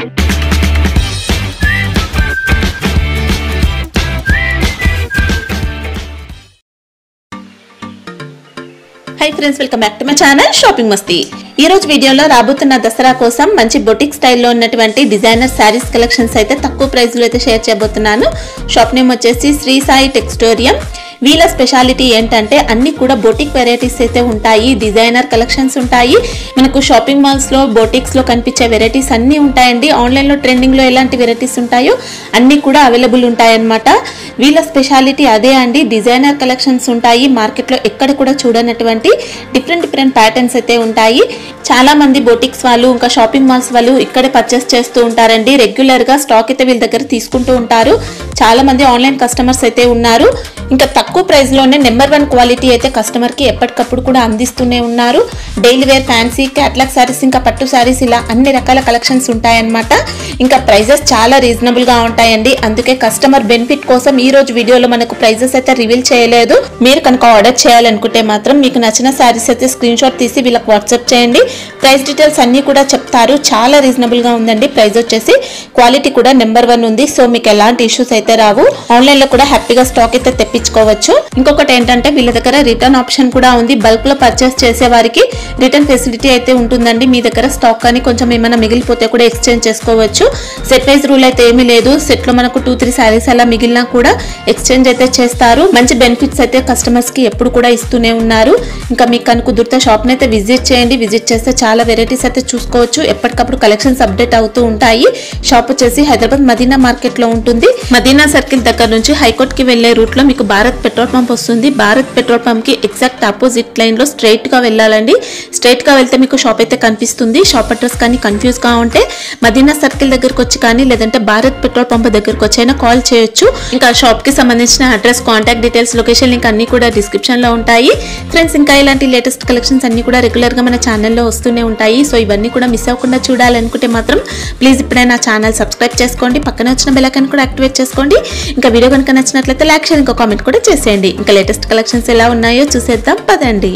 High friends welcome back to my channel shopping Masti ఈ రోజు వీడియోలో రాబోతున్న దసరా కోసం మంచి బొటిక్ స్టైల్లో ఉన్నటువంటి డిజైనర్ శారీస్ కలెక్షన్స్ అయితే తక్కువ ప్రైస్ లో అయితే షేర్ చేయబోతున్నాను షాప్ నేమ్ వచ్చేసి శ్రీ సాయి టెక్స్టోరియం వీళ్ళ స్పెషాలిటీ ఏంటంటే అన్ని కూడా బొటిక్ వెరైటీస్ అయితే ఉంటాయి డిజైనర్ కలెక్షన్స్ ఉంటాయి మనకు షాపింగ్ మాల్స్ లో బొటిక్స్ లో కనిపించే వెరైటీస్ అన్ని ఉంటాయండి ఆన్లైన్ లో ట్రెండింగ్ లో ఎలాంటి వెరైటీస్ ఉంటాయో అన్ని కూడా అవైలబుల్ ఉంటాయన్నమాట వీళ్ళ స్పెషాలిటీ అదే అండి డిజైనర్ కలెక్షన్స్ ఉంటాయి మార్కెట్ లో ఎక్కడ కూడా చూడనటువంటి డిఫరెంట్ డిఫరెంట్ ప్యాటర్న్స్ అయితే ఉంటాయి చాలా మంది బొటిక్స్ వాళ్ళు ఇంకా షాపింగ్ మాల్స్ వాళ్ళు ఇక్కడే పర్చేస్ చేస్తూ ఉంటారండి రెగ్యులర్ గా స్టాక్ అయితే వీళ్ళ దగ్గర తీసుకుంటూ ఉంటారు చాలా మంది ఆన్లైన్ కస్టమర్స్ అయితే ఉన్నారు ఇంకా తక్కువ ప్రైస్ లోనే నెంబర్ వన్ క్వాలిటీ అయితే కస్టమర్ కి ఎప్పటికప్పుడు కూడా అందిస్తూనే ఉన్నారు daily wear fancy catalogue sarees ఇంకా పట్టు సారీస్ ఇలా అన్ని రకాల కలెక్షన్స్ ఉంటాయన్నమాట ఇంకా ప్రైజెస్ చాలా రీజనబుల్ గా ఉంటాయండి అందుకే కస్టమర్ బెనిఫిట్ కోసం ఈ రోజు వీడియోలో మనకు ప్రైజెస్ అయితే రివీల్ చేయలేదు మీరు కనుక ఆర్డర్ చేయాలనుకుంటే మాత్రం మీకు నచ్చిన సారీస్ అయితే స్క్రీన్ షాట్ తీసి వీళ్ళకి వాట్సాప్ చేయండి ప్రైస్ డీటెయిల్స్ అన్ని కూడా చెప్తారు చాలా రీజనబుల్ గా ఉందండి ప్రైస్ వచ్చేసి క్వాలిటీ కూడా నెంబర్ వన్ ఉంది సో మీకు ఎలాంటి ఇష్యూస్ అయితే రావు ఆన్లైన్ లో కూడా హ్యాపీగా స్టాక్ అయితే తెప్పించుకోవచ్చు ఇంకొకటి ఏంటంటే వీళ్ళ దగ్గర రిటర్న్ ఆప్షన్ కూడా ఉంది బల్క్ లో పర్చేస్ చేసే వారికి రిటర్న్ ఫెసిలిటీ అయితే ఉంటుందండి మీ దగ్గర స్టాక్ కానీ కొంచెం ఏమైనా మిగిలిపోతే కూడా ఎక్స్చేంజ్ చేసుకోవచ్చు సెట్ వైజ్ రూల్ అయితే ఏమీ లేదు సెట్ లో మనకు టూ త్రీ సారీస్ అలా మిగిలినా కూడా ఎక్స్చేంజ్ అయితే చేస్తారు మంచి బెనిఫిట్స్ అయితే కస్టమర్స్ కి ఎప్పుడు కూడా ఇస్తూనే ఉన్నారు ఇంకా మీకు కనుక కుదిరితే షాప్ అయితే విజిట్ చేయండి విజిట్ చేస్తే చాలా వెరైటీస్ అయితే చూసుకోవచ్చు ఎప్పటికప్పుడు కలెక్షన్స్ అప్డేట్ అవుతూ ఉంటాయి షాప్ వచ్చేసి హైదరాబాద్ మదీనా మార్కెట్ లో ఉంటుంది మదీనా సర్కిల్ దగ్గర నుంచి హైకోర్ట్ కి వెళ్లే రూట్ లో మీకు భారత్ పెట్రోల్ పంప్ వస్తుంది భారత్ పెట్రోల్ పంప్ కి ఎగ్జాక్ట్ ఆపోజిట్ లైన్ లో స్ట్రైట్ గా వెళ్ళాలండి స్ట్రైట్ గా వెళ్తే మీకు షాప్ అయితే కనిపిస్తుంది షాప్ అడ్రస్ కానీ కన్ఫ్యూజ్ గా ఉంటే మదీనా సర్కిల్ దగ్గరకు వచ్చి కానీ లేదంటే భారత్ పెట్రోల్ పంప్ దగ్గరకు వచ్చి అయినా కాల్ చేయొచ్చు ఇంకా షాప్ కి సంబంధించిన address contact details location link అన్ని కూడా డిస్క్రిప్షన్ లో ఉంటాయి ఫ్రెండ్స్ ఇంకా ఇలాంటి లేటెస్ట్ కలెక్షన్స్ అన్ని కూడా రెగ్యులర్ గా మన ఛానల్లో వస్తూనే ఉంటాయి సో ఇవన్నీ కూడా మిస్ అవ్వకుండా చూడాలనుకుంటే మాత్రం ప్లీజ్ ఇప్పుడే నా ఛానల్ సబ్స్క్రైబ్ చేసుకోండి పక్కన వచ్చిన బెల్ ఐకాన్ కూడా యాక్టివేట్ చేసుకోండి ఇంకా వీడియో కనుక నచ్చినట్లయితే లైక్ షేర్ ఇంకా కామెంట్ కూడా చేసేయండి ఇంకా లేటెస్ట్ కలెక్షన్స్ ఎలా ఉన్నాయో చూసేద్దాం పదండి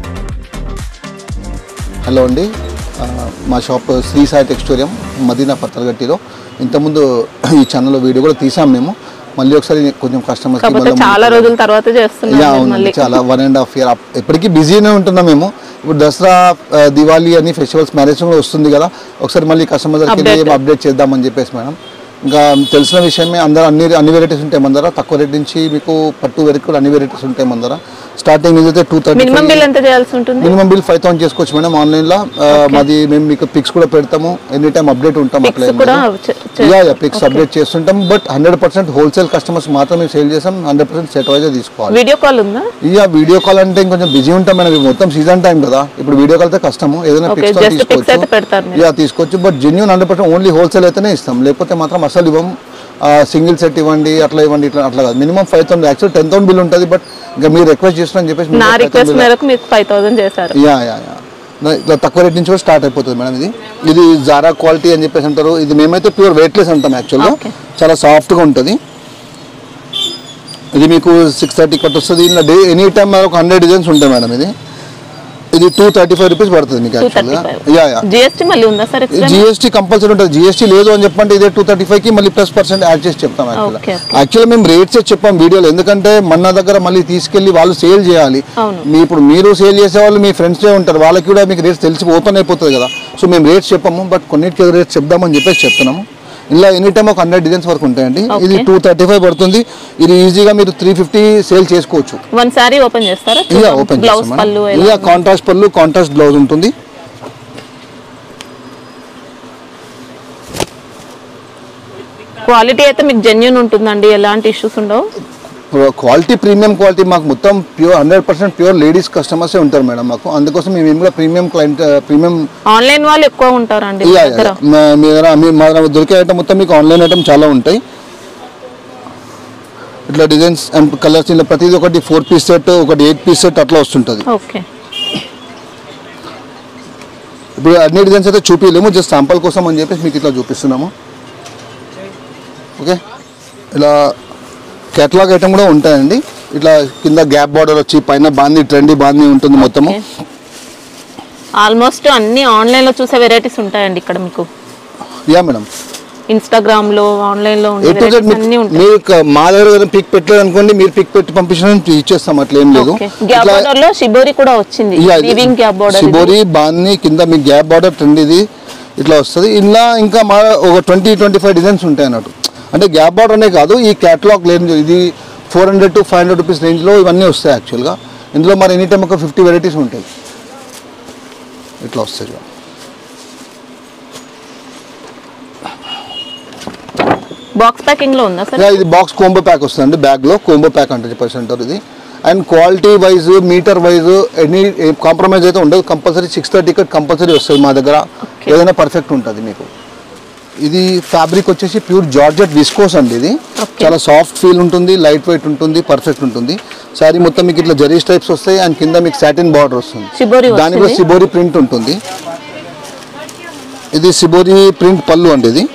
హలో అండి ఆ, మా షాప్ శ్రీ సాయి టెక్స్టోరియం మదీనా పత్తలగట్టిలో ఇంతకుముందు ఈ ఛానల్లో వీడియో కూడా తీసాం మేము మళ్ళీ ఒకసారి కొంచెం కస్టమర్స్ కాకపోతే చాలా రోజుల తర్వాత యా చేస్తున్నాం మేము అవునండి మళ్ళీ చాలా వన్ అండ్ హాఫ్ ఇయర్ ఎప్పటికీ బిజీనే ఉంటున్నాం మేము ఇప్పుడు దసరా ఆ, దివాళీ అని ఫెస్టివల్స్ మ్యారేజ్ కూడా వస్తుంది కదా ఒకసారి మళ్ళీ కస్టమర్ దగ్గరికి Update. అప్డేట్ చేద్దామని చెప్పేసి మేడం ఇంకా తెలిసిన విషయమే అందరూ అన్ని అన్ని వెరైటీస్ ఉంటాయి మన దగ్గర తక్కువ రేట్ నుంచి మీకు పట్టు వరకు కూడా అన్ని వెరైటీస్ ఉంటాయి మన దగ్గర స్టార్టింగ్ నుంచి అయితే టూ మినిమం థర్టీ బిల్ ఎంత చేయాల్సి ఉంటుంది మినిమం బిల్ ఫైవ్ థౌసండ్ చేసుకోవచ్చు మేడం ఆన్లైన్ లో ఆ, మాది మేము మీకు పిక్స్ కూడా పెడతాము ఎనీ టైం అప్డేట్ ఉంటాం అట్లా పిక్స్ కూడా చే- చే- యా యా పిక్స్ అప్డేట్ చేస్తుంటాం but hundred percent wholesale customers మాత్రమే సేల్ చేస్తాం హండ్రెడ్ పర్సెంట్ సెట్ వైజ్ తీసుకోవాలి వీడియో కాల్ ఉందా ఇక వీడియో కాల్ అంటే ఇంకొంచెం బిజీ ఉంటాం మేడం ఇది మొత్తం సీజన్ టైం కదా ఇప్పుడు వీడియో కాల్ అయితే కష్టము ఏదైనా Okay, పిక్స్ just pics అయితే పెడతారు తీసుకోవచ్చు యా తీసుకోవచ్చు but genuine hundred percent only wholesale అయితేనే ఇస్తాం లేకపోతే మాత్రం అసలు ఇవ్వం సింగిల్ సెట్ ఇవ్వండి అట్లా ఇవ్వండి ఇట్లా అట్లా కాదు minimum five thousand actual ten thousand bill ఉంటుంది బట్ ఇంకా మీరు రిక్వెస్ట్ చేస్తున్నారని చెప్పేసి నా minimum 5,000 రిక్వెస్ట్ bill- మేరకు మీకు ఫైవ్ థౌసండ్ చేశారు యా యా యా నా- ఇట్లా తక్కువ రేట్ నుంచి కూడా స్టార్ట్ అయిపోతుంది మేడం ఇది ఇది జారా క్వాలిటీ అని చెప్పేసి అంటారు ఇది మేమైతే ప్యూర్ వెయిట్లెస్ అంటాం యాక్చువల్గా Okay. చాలా సాఫ్ట్గా ఉంటుంది ఇది మీకు సిక్స్ థర్టీ కట్ వస్తుంది ఇలా డే ఎనీ టైం ఒక హండ్రెడ్ డిజైన్స్ ఉంటాయి మేడం ఇది ఇది టూ థర్టీ ఫైవ్ రూపీస్ పడుతుంది మీకు టూ థర్టీ యాక్చువల్గా ఫైవ్ యా యా జిఎస్టీ మళ్ళీ ఉందా సార్ ఎక్స్ట్రా జిఎస్టీ కంపల్సరీ ఉంటుంది జిఎస్టీ లేదు అని చెప్పంటే ఇదే టూ థర్టీ ఫైవ్కి మళ్ళీ ప్లస్ పర్సెంట్ యాడ్ చేసి చెప్తాం యాక్చువల్గా Okay, okay. యాక్చువల్గా మేము రేట్స్ చెప్పాం వీడియోలో ఎందుకంటే మన దగ్గర మళ్ళీ తీసుకెళ్ళి వాళ్ళు సేల్ చేయాలి అవును. మీ ఇప్పుడు మీరు సేల్ చేసే వాళ్ళు మీ ఫ్రెండ్సే ఉంటారు వాళ్ళకి కూడా మీకు రేట్స్ తెలిసి ఓపెన్ అయిపోతుంది కదా సో మేము రేట్స్ చెప్పాము బట్ కొన్నిటికి రేట్స్ చెప్దామని చెప్పేసి చెప్తున్నాము ఇలా ఎనీ టైం ఒక హండ్రెడ్ డిజైన్స్ వరకు ఉంటాయండి ఇది Okay. టూ థర్టీ ఫైవ్ పడుతుంది ఇది ఈజీగా మీరు త్రీ ఫిఫ్టీ సేల్ చేసుకోవచ్చు వన్ సారీ ఓపెన్ చేస్తారా ఇలా ఓపెన్ బ్లౌజ్ పళ్ళు ఎలా ఇలా ఉంది? కాంట్రాస్ట్ పళ్ళు కాంట్రాస్ట్ బ్లౌజ్ ఉంటుంది క్వాలిటీ అయితే మీకు జెన్యున్ ఉంటుందండి ఎలాంటి ఇష్యూస్ ఉండవు క్వాలిటీ ప్రీమియం క్వాలిటీ మాకు మొత్తం pure hundred percent pure ladies కస్టమర్సే ఉంటారు మేడం మాకు అందుకోసం మేము కూడా ప్రీమియం క్లయింట్ ప్రీమియం ఆన్లైన్ వాళ్ళు ఎక్కువ ఉంటారండి మీ దగ్గర మీ దగ్గర మీ- మా దగ్గర దొరికే ఐటమ్ మొత్తం మీకు ఆన్లైన్ ఐటమ్ చాలా ఉంటాయి ఇట్లా డిజైన్స్ అండ్ కలర్స్ ఇలా ప్రతిదీ ఒకటి ఫోర్ పీస్ సెట్ ఒకటి ఎయిట్ పీస్ సెట్ అట్లా వస్తుంటుంది ఓకే ఇప్పుడు అన్ని డిజైన్స్ అయితే చూపించలేము జస్ట్ శాంపుల్ కోసం అని చెప్పేసి మీకు ఇట్లా చూపిస్తున్నాము ఓకే ఇలా కేటలాగ్ ఐటమ్ కూడా ఉంటాయండి ఇట్లా కింద గ్యాప్ బార్డర్ వచ్చి పైన బాంది ట్రెండీ బాంది ఉంటుంది మొత్తము ఆల్మోస్ట్ అన్ని ఆన్లైన్ లో చూసే వెరైటీస్ ఉంటాయండి ఇక్కడ మీకు యా మేడం ఇన్స్టాగ్రామ్ లో ఆన్లైన్ లో ఉండే ఏ టు జెడ్ varieties అన్ని ఉంటాయి మీరు క- మా దగ్గర పిక్ పెట్టలేదు అనుకోండి మీరు పిక్ పెట్టి పంపించిన ఇచ్చేస్తాం అట్లా ఏం లేదు ఓకే గ్యాప్ ఇట్లా- బార్డర్ లో షిబోరి కూడా వచ్చింది యా, ఇది వీవింగ్ గ్యాప్ బార్డర్ శిబోరి బాన్ని కింద మీ గ్యాప్ బార్డర్ ట్రెండ్ ఇది ఇట్లా వస్తుంది ఇలా ఇంకా మా ఒక ట్వంటీ ట్వంటీ ఫైవ్ డిజైన్స్ ఉంటాయి అన్నట్టు అంటే గ్యాప్ బార్డర్ అనే కాదు ఈ క్యాటలాగ్ రేంజ్ ఇది four hundred to five hundred rupees రేంజ్లో ఇవన్నీ వస్తాయి యాక్చువల్గా ఇందులో మరి ఎనీ టైం ఒక ఫిఫ్టీ వెరైటీస్ ఉంటాయి ఇట్లా వస్తాయి చూడండి. బాక్స్ ప్యాకింగ్ లో ఉందా సార్ యా, ఇది బాక్స్ కోంబో ప్యాక్ వస్తుంది బ్యాగ్లో కోంబో ప్యాక్ అంటే చెప్పేసి అంటారు ఇది and quality wise metre wise any compromise అయితే ఉండదు compulsory six thirty cut compulsory వస్తుంది మా దగ్గర Okay. ఏదైనా పర్ఫెక్ట్ ఉంటుంది మీకు ఇది ఫ్యాబ్రిక్ వచ్చేసి ప్యూర్ జార్జెట్ విస్కోస్ అండి ఇది Okay. చాలా సాఫ్ట్ ఫీల్ ఉంటుంది లైట్ వెయిట్ ఉంటుంది పర్ఫెక్ట్ ఉంటుంది శారీ మొత్తం మీకు ఇట్లా జరీ టైప్స్ వస్తాయి అండ్ కింద మీకు సాటిన్ బార్డర్ వస్తుంది షిబోరి దాని కూడా వస్తుంది సిబోరి ప్రింట్ ఉంటుంది ఇది సిబోరి ప్రింట్ పళ్ళు అండి ఇది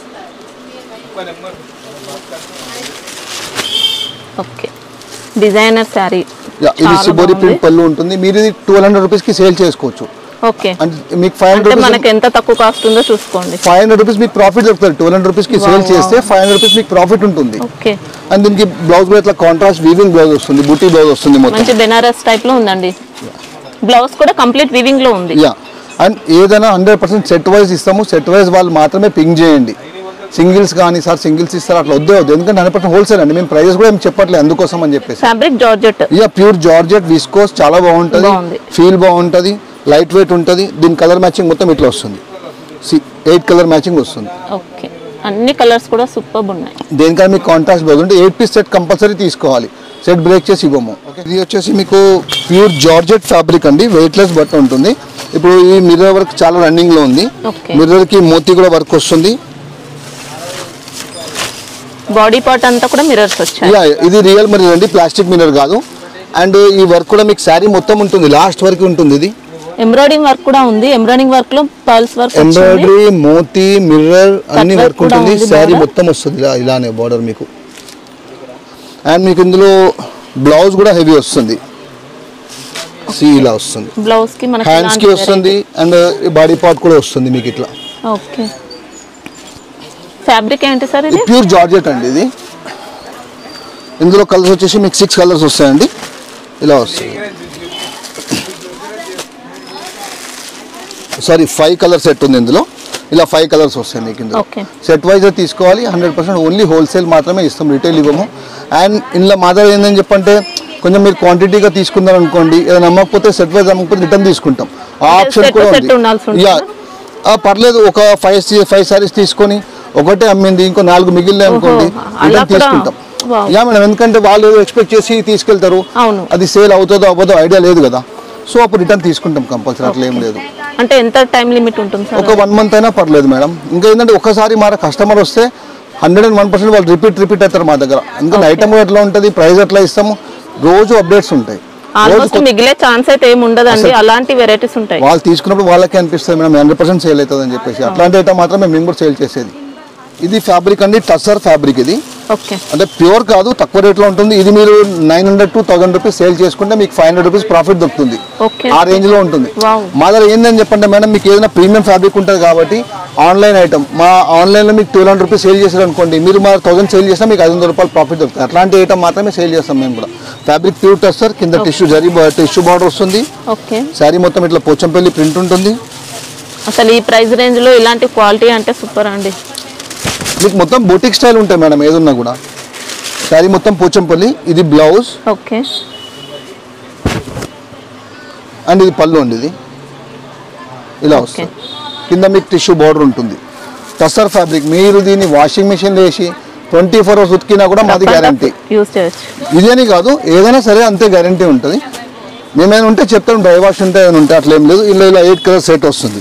ఓకే డిజైనర్ శారీ యా, ఇది సిబోరి ప్రింట్ పళ్ళు ఉంటుంది మీరు ఇది ట్వెల్వ్ హండ్రెడ్ రూపీస్కి సేల్ చేసుకోవచ్చు ఓకే అంటే మీకు ఫైవ్ అంటే హండ్రెడ్ మనకి రూపీస్ ఎంత తక్కువ కాస్ట్ ఉందో చూసుకోండి ఫైవ్ హండ్రెడ్ రూపీస్ మీకు ప్రాఫిట్ దొరుకుతుంది ట్వెల్వ్ హండ్రెడ్ రూపీస్కి సేల్ Wow, చేస్తే ఫైవ్ హండ్రెడ్ రూపీస్ మీకు ప్రాఫిట్ ఉంటుంది ఓకే అండ్ దీనికి బ్లౌజ్ కూడా ఇట్లా కాంట్రాస్ట్ వీవింగ్ బ్లౌజ్ వస్తుంది బూటీ బ్లౌజ్ వస్తుంది మొత్తం మంచి బెనారస్ టైప్ లో ఉందండి బ్లౌజ్ కూడా కంప్లీట్ వివింగ్ లో ఉంది యా అండ్ ఏదైనా హండ్రెడ్ పర్సెంట్ సెట్ వైజ్ ఇస్తాము సెట్ వైజ్ వాళ్ళు మాత్రమే పింక్ చేయండి సింగిల్స్ కానీ సార్ సింగిల్స్ ఇస్తారు అట్లా వద్దే వద్దు ఎందుకంటే హండ్రెడ్ పర్సెంట్ హోల్సేల్ అండి మేము ప్రైజెస్ కూడా ఏం చెప్పట్లేదు అందుకోసం అని చెప్పేసి ఫ్యాబ్రిక్ జార్జెట్ ఇక ప్యూర్ జార్జెట్ విస్కోస్ చాలా బాగుంటుంది బాగుంది. ఫీల్ బాగుంటుంది లైట్ వెయిట్ ఉంటుంది దీని కలర్ మ్యాచింగ్ మొత్తం ఇట్లా వస్తుంది ఎయిట్ కలర్ మ్యాచింగ్ వస్తుంది ఓకే అన్ని కలర్స్ కూడా సూపర్ ఉన్నాయి దేనికైనా మీకు కాంట్రాస్ట్ బ్లౌజ్ ఉంటే ఎయిట్ పీస్ సెట్ కంపల్సరీ తీసుకోవాలి సెట్ బ్రేక్ చేసి ఇవ్వము ఇది వచ్చేసి మీకు ప్యూర్ జార్జెట్ ఫ్యాబ్రిక్ అండి వెయిట్లెస్ బట్ట ఉంటుంది ఇప్పుడు ఈ మిర్రర్ వర్క్ చాలా రన్నింగ్ లో ఉంది Okay. మిర్రర్ కి మోతీ కూడా వర్క్ వస్తుంది బాడీ పార్ట్ అంతా కూడా మిరర్స్ వచ్చాయి యా, ఇది రియల్ మిర్రర్ అండి ప్లాస్టిక్ మిర్రర్ కాదు అండ్ ఈ వర్క్ కూడా మీకు శారీ మొత్తం ఉంటుంది లాస్ట్ వరకు ఉంటుంది ఇది ఎంబ్రాయిడింగ్ వర్క్ కూడా ఉంది ఎంబ్రాయిడింగ్ వర్క్ లో పర్ల్స్ వర్క్ వచ్చింది ఎంబ్రాయిడరీ మోతీ మిర్రర్ అన్ని work వర్క్ కూడా ఉంటుంది ఉంది శారీ border. మొత్తం వస్తుంది ఇలా ఇలానే బార్డర్ మీకు అండ్ మీకు ఇందులో బ్లౌజ్ కూడా హెవీ వస్తుంది సి ఇలా వస్తుంది బ్లౌజ్ కి మనకి హ్యాండ్స్ కి వస్తుంది అండ్ బాడీ పార్ట్ కూడా వస్తుంది మీకు ఇట్లా ఓకే ఫ్యాబ్రిక్ ఏంటి సార్ ఇది ప్యూర్ జార్జెట్ అండి ఇది ఇందులో కలర్స్ వచ్చేసి మీకు సిక్స్ కలర్స్ వస్తాయండి ఇలా వస్తుంది సారీ ఫైవ్ కలర్ సెట్ ఉంది ఇందులో ఇలా ఫైవ్ కలర్స్ వస్తాయి మీకు ఇందులో Okay. సెట్ వైజ్ తీసుకోవాలి హండ్రెడ్ పర్సెంట్ ఓన్లీ హోల్సేల్ మాత్రమే ఇస్తాం రిటైల్ ఇవ్వము అండ్ ఇందులో మా దగ్గర ఏంటని చెప్పంటే కొంచెం మీరు క్వాంటిటీగా తీసుకుందాం అనుకోండి ఏదైనా అమ్మకపోతే సెట్ వైజ్ అమ్మకపోతే రిటర్న్ తీసుకుంటాం ఆ అంటే ఆప్షన్ set కూడా to set ఉంది ఉండాల్సి ఉంటుందా? యా ఆ, పర్లేదు ఒక ఫైవ్ ఫైవ్ సారీస్ తీసుకొని ఒకటే అమ్మింది ఇంకో నాలుగు మిగిలినాయి అనుకోండి ఓహో, అలా రిటర్న్ కూడా? తీసుకుంటాం Wow. యా మేడం ఎందుకంటే వాళ్ళు ఏదో ఎక్స్పెక్ట్ చేసి తీసుకెళ్తారు అవును. అది సేల్ అవుతుందో అవ్వదో ఐడియా లేదు కదా సో అప్పుడు రిటర్న్ తీసుకుంటాం కంపల్సరీ అట్లా ఏం లేదు అంటే ఎంత టైం లిమిట్ ఉంటుంది సార్ ఒక వన్ మంత్ అయినా పర్లేదు మేడం ఇంకా ఏంటంటే ఒక్కసారి మన కస్టమర్ వస్తే హండ్రెడ్ అండ్ వన్ పర్సెంట్ వాళ్ళు రిపీట్ రిపీట్ అవుతారు మా దగ్గర ఎందుకంటే ఐటమ్ ఎట్లా ఉంటుంది ప్రైస్ ఎట్లా ఇస్తాము రోజు అప్డేట్స్ ఉంటాయి రోజు ఆల్మోస్ట్ మిగిలే ఛాన్స్ అయితే ఏమి ఉండదండి అలాంటి వెరైటీస్ ఉంటాయి వాళ్ళు తీసుకున్నప్పుడు వాళ్ళకే అనిపిస్తుంది మేడం హండ్రెడ్ పర్సెంట్ సేల్ అవుతుంది అని చెప్పేసి అట్లాంటి ఐటమ్ మాత్రమే మేము కూడా సేల్ చేసేది ఇది ఫ్యాబ్రిక్ అండి టసర్ ఫ్యాబ్రిక్ ఇది ఓకే అంటే ప్యూర్ కాదు తక్కువ రేట్లో ఉంటుంది ఇది మీరు nine hundred to thousand rupees sale చేసుకుంటే మీకు ఫైవ్ హండ్రెడ్ రూపీస్ ప్రాఫిట్ దొరుకుతుంది ఓకే ఆ రేంజ్ లో ఉంటుంది Wow. మా దగ్గర ఏందని చెప్పంటే మేడం మీకు ఏదైనా ప్రీమియం ఫ్యాబ్రిక్ ఉంటుంది కాబట్టి ఆన్లైన్ ఐటమ్ మా ఆన్లైన్ లో మీకు టూ హండ్రెడ్ రూపీస్ సేల్ చేశారు అనుకోండి మీరు మా థౌసండ్ సేల్ చేసినా మీకు ఐదు వందల రూపాయలు ప్రాఫిట్ దొరుకుతుంది అట్లాంటి ఐటమ్ మాత్రమే సేల్ చేస్తాం మేము కూడా ఫ్యాబ్రిక్ ప్యూర్ టెస్టర్ కింద టిష్యూ జరీ టిష్యూ బార్డర్ వస్తుంది ఓకే శారీ మొత్తం ఇట్లా పోచంపల్లి ప్రింట్ ఉంటుంది అసలు ఈ ప్రైస్ రేంజ్ లో ఇలాంటి క్వాలిటీ అంటే సూపర్ అండి మీకు మొత్తం బొటిక్ స్టైల్ ఉంటాయి మేడం ఏదున్నా కూడా శారీ మొత్తం పోచంపల్లి ఇది బ్లౌజ్ ఓకే అండ్ ఇది పళ్ళు అండి ఇది ఇలా వస్తుంది కింద మీకు టిష్యూ బార్డర్ ఉంటుంది టసర్ ఫ్యాబ్రిక్ మీరు దీన్ని వాషింగ్ మిషన్ వేసి ట్వంటీ ఫోర్ అవర్స్ ఉతికినా కూడా మాది గ్యారంటీ యూస్ చేయొచ్చు ఇదేని కాదు ఏదైనా సరే అంతే గ్యారంటీ ఉంటుంది మేమైనా ఉంటే చెప్తాం డ్రై వాష్ ఉంటే ఏదైనా ఉంటే అట్లా ఏం లేదు ఇలా ఇలా ఎయిట్ కలర్ సెట్ వస్తుంది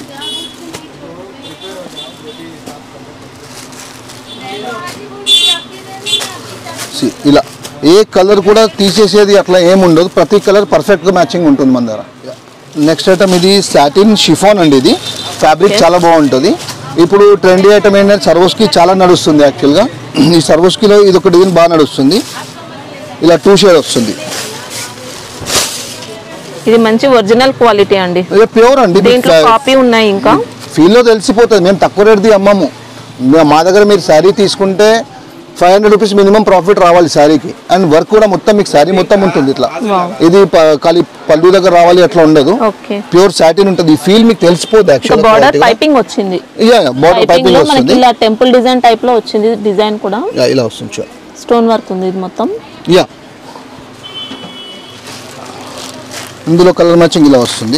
See, ఇలా ఏ కలర్ కూడా తీసేసేది అట్లా ఏం ఉండదు ప్రతి కలర్ పర్ఫెక్ట్గా మ్యాచింగ్ ఉంటుంది మన దగ్గర నెక్స్ట్ ఐటమ్ ఇది సాటిన్ షిఫాన్ అండి ఇది ఫ్యాబ్రిక్ Okay. చాలా బాగుంటుంది ఇప్పుడు ట్రెండీ ఐటమ్ ఏంటంటే సర్వోస్కి చాలా నడుస్తుంది యాక్చువల్గా ఈ సర్వోస్కిలో ఇది ఒక డిజైన్ బాగా నడుస్తుంది ఇలా టూ షేడ్ వస్తుంది ఇది మంచి ఒరిజినల్ క్వాలిటీ అండి ఇది ప్యూర్ అండి దీంట్లో కాపీ ఉన్నాయి ఇంకా ఫీల్లో తెలిసిపోతుంది మేము తక్కువ రేటుది అమ్మము మీ- మా దగ్గర మీరు శారీ తీసుకుంటే five hundred rupees minimum profit రావాలి శారీకి అండ్ వర్క్ కూడా మొత్తం మీకు శారీ మొత్తం ఉంటుంది ఇట్లా ఇది ప- ఖాళీ పళ్ళు దగ్గర రావాలి అట్లా ఉండదు ఓకే ప్యూర్ సాటిన్ ఉంటుంది ఈ ఫీల్ మీకు తెలిసిపోద్ది ఇక బార్డర్ యాక్చువల్ పైపింగ్ వచ్చింది బార్డర్ పైపింగ్ పైపింగ్ లో మనకి వస్తుంది ఇలా టెంపుల్ డిజైన్ టైప్ లో వచ్చింది డిజైన్ కూడా యా, ఇలా వస్తుంది చూడండి స్టోన్ వర్క్ ఉంది ఇది మొత్తం యా ఇందులో కలర్ మ్యాచింగ్ ఇలా వస్తుంది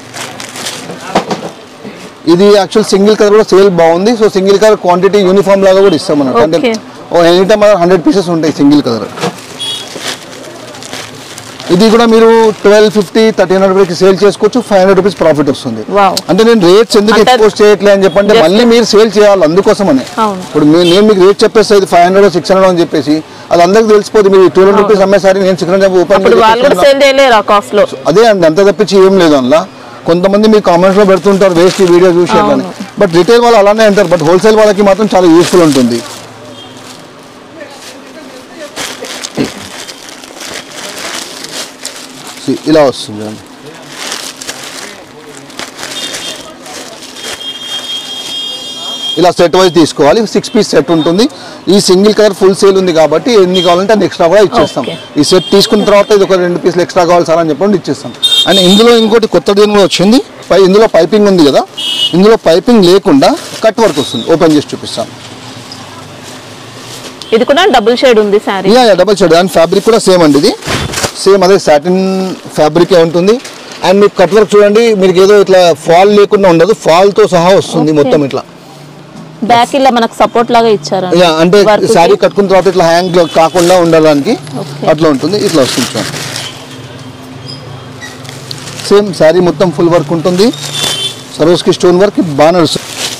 ఇది యాక్చువల్ సింగిల్ కలర్ కూడా సేల్ బాగుంది so single colour quantity uniform లాగా కూడా ఇస్తాం అన్నట్టు అంటే Okay. Any time hundred pieces ఉంటాయి సింగిల్ కలర్ ఇది కూడా మీరు twelve fifty thirteen hundred rupees sale చేసుకోవచ్చు ఫైవ్ హండ్రెడ్ రూపీస్ ప్రాఫిట్ వస్తుంది Wow. అంటే నేను రేట్స్ ఎందుకు అంటే- ఎక్స్పోజ్ చేయట్లే అని చెప్పంటే Just- మళ్ళీ మీరు సేల్ చేయాలి అందుకోసమనే అవును. ఇప్పుడు మీ- నేను మీకు రేట్ చెప్పేస్తే ఇది ఫైవ్ హండ్రెడ్ సిక్స్ హండ్రెడ్ అని చెప్పేసి అది అందరికి తెలిసిపోతుంది మీరు టూ హండ్రెడ్ రూపీస్ అమ్మేసారి నేను సిక్స్ హండ్రెడ్ ఓపెన్ అప్పుడు వాళ్ళు కూడా సేల్ చేయలేరు ఆ కాస్ట్ లో అదే అండి అంత తప్పించి ఏం లేదు అందులో కొంతమంది మీరు కామెంట్స్ లో పెడుతుంటారు వేస్ట్ వీడియో చూసి అవును. బట్ రిటైల్ వాళ్ళు అలానే అంటారు బట్ హోల్సేల్ వాళ్ళకి మాత్రం చాలా యూస్ఫుల్ ఉంటుంది See, ఇలా వస్తుంది చూడండి. ఇలా సెట్ వైజ్ తీసుకోవాలి సిక్స్ పీస్ సెట్ ఉంటుంది ఈ సింగిల్ కలర్ ఫుల్ సేల్ ఉంది కాబట్టి ఎన్ని కావాలంటే అన్ని ఎక్స్ట్రా కూడా ఇచ్చేస్తాం Okay. ఈ సెట్ తీసుకున్న తర్వాత ఇది ఒక రెండు పీసులు ఎక్స్ట్రా కావాలి సార్ అని చెప్పండి ఇచ్చేస్తాం అండ్ ఇందులో ఇంకోటి కొత్త డిజైన్ కూడా వచ్చింది పై ఇందులో పైపింగ్ ఉంది కదా ఇందులో పైపింగ్ లేకుండా కట్ వర్క్ వస్తుంది ఓపెన్ చేసి చూపిస్తాం ఇది కూడా డబుల్ షేడ్ ఉంది sari yeah double shade and fabric కూడా సేమ్ అండి ఇది సేమ్ అదే సాటిన్ ఫ్యాబ్రిక్ ఉంటుంది అండ్ మీకు కట్ వర్క్ చూడండి మీకు ఏదో ఇట్లా ఫాల్ లేకుండా ఉండదు ఫాల్ తో సహా వస్తుంది Okay. మొత్తం ఇట్లా బ్యాక్ ఇలా మనకు సపోర్ట్ లాగా ఇచ్చారు యా అంటే Work కి. శారీ కట్టుకున్న తర్వాత ఇట్లా హ్యాంగ్ కాకుండా ఉండడానికి Okay. అట్లా ఉంటుంది ఇట్లా వస్తుంది చూడండి సేమ్ శారీ మొత్తం ఫుల్ వర్క్ ఉంటుంది సరోస్కి స్టోన్ వర్క్ బాగా నడుస్తుంది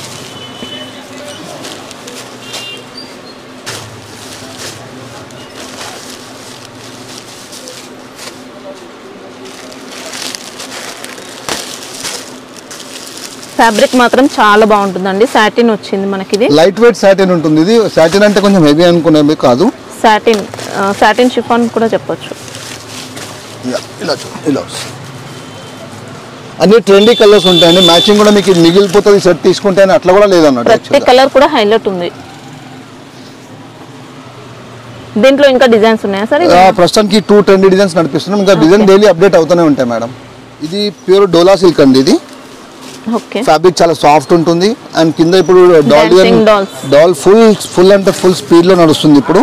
ఫ్యాబ్రిక్ మాత్రం చాలా బాగుంటుందండి సాటిన్ వచ్చింది మనకి ఇది లైట్ వెయిట్ సాటిన్ ఉంటుంది ఇది సాటిన్ అంటే కొంచెం హెవీ అనుకునేవి కాదు సాటిన్ సాటిన్ షిఫాన్ కూడా చెప్పొచ్చు ఇలా ఇలా చూ ఇలా వస్తుంది అన్ని ట్రెండీ కలర్స్ ఉంటాయండి మ్యాచింగ్ కూడా మీకు ఇది మిగిలిపోతుంది సెట్ తీసుకుంటే అని అట్లా కూడా లేదన్నట్టు ప్రతి actually. కలర్ కూడా హైలైట్ ఉంది దీంట్లో ఇంకా డిజైన్స్ ఉన్నాయా సార్ ఆ, ప్రస్తుతానికి టూ ట్రెండీ డిజైన్స్ నడిపిస్తున్నాం ఇంకా డిజైన్ డైలీ అప్డేట్ అవుతూనే ఉంటాయి మేడం ఇది ప్యూర్ డోలా సిల్క్ అండి ఇది ఓకే ఫ్యాబ్రిక్ చాలా సాఫ్ట్ ఉంటుంది అండ్ కింద ఇప్పుడు doll Dancing dolls. Doll full full అంటే ఫుల్ స్పీడ్ లో నడుస్తుంది ఇప్పుడు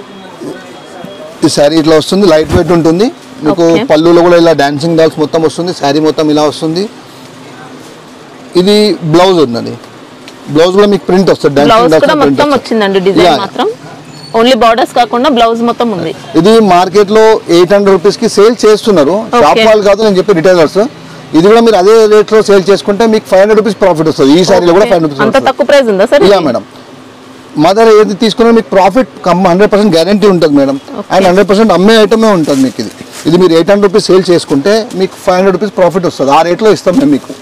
ఈ శారీ ఇట్లా వస్తుంది లైట్ వెయిట్ ఉంటుంది మీకు Okay. పళ్ళులో కూడా ఇలా డాన్సింగ్ డాల్స్ మొత్తం వస్తుంది శారీ మొత్తం ఇలా వస్తుంది ఇది బ్లౌజ్ ఉందండి బ్లౌజ్ కూడా మీకు ప్రింట్ వస్తుంది బ్లౌజ్ డాన్సింగ్ కూడా మొత్తం డాల్స్ వచ్చిందండి డిజైన్ Yeah. మాత్రం ఓన్లీ బార్డర్స్ కాకుండా బ్లౌజ్ మొత్తం ఉంది ఇది మార్కెట్ లో ఎయిట్ హండ్రెడ్ రూపీస్ కి సేల్ చేస్తున్నారు షాప్ Okay. వాళ్ళు కాదు నేను చెప్పి రిటైలర్స్ ఇది కూడా మీరు అదే రేట్ లో సేల్ చేసుకుంటే మీకు ఫైవ్ హండ్రెడ్ రూపీస్ ప్రాఫిట్ వస్తుంది ఈ శారీలో కూడా Okay. ఫైవ్ హండ్రెడ్ అంత రూపీస్ తక్కువ ప్రైస్ ఉందా సార్ ఇలా మేడం మదర్ ఏది తీసుకున్నా మీకు profit come hundred percent guarantee ఉంటుంది madam Okay. And hundred percent అమ్మే ఐటమే ఉంటుంది మీకు ఇది ఇది మీరు ఎయిట్ హండ్రెడ్ రూపీస్ సేల్ చేసుకుంటే మీకు ఫైవ్ హండ్రెడ్ రూపీస్ ప్రాఫిట్ వస్తుంది ఆ రేట్లో ఇస్తాం మేము మీకు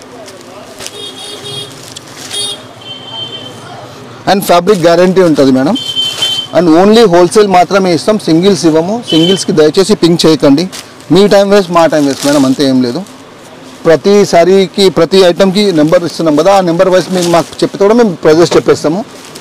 అండ్ ఫ్యాబ్రిక్ గ్యారంటీ ఉంటుంది మేడం అండ్ ఓన్లీ హోల్సేల్ మాత్రమే ఇస్తాం సింగిల్స్ ఇవ్వము సింగిల్స్కి దయచేసి పింక్ చేయకండి మీ టైం వేస్ట్ మా టైం వేస్ట్ మేడం అంతే ఏం లేదు ప్రతి సారీకి ప్రతి ఐటమ్కి నెంబర్ ఇస్తున్నాం కదా ఆ నెంబర్ వైస్ మేము మాకు చెప్తే కూడా మేము ప్రైజెస్ చెప్పేస్తాము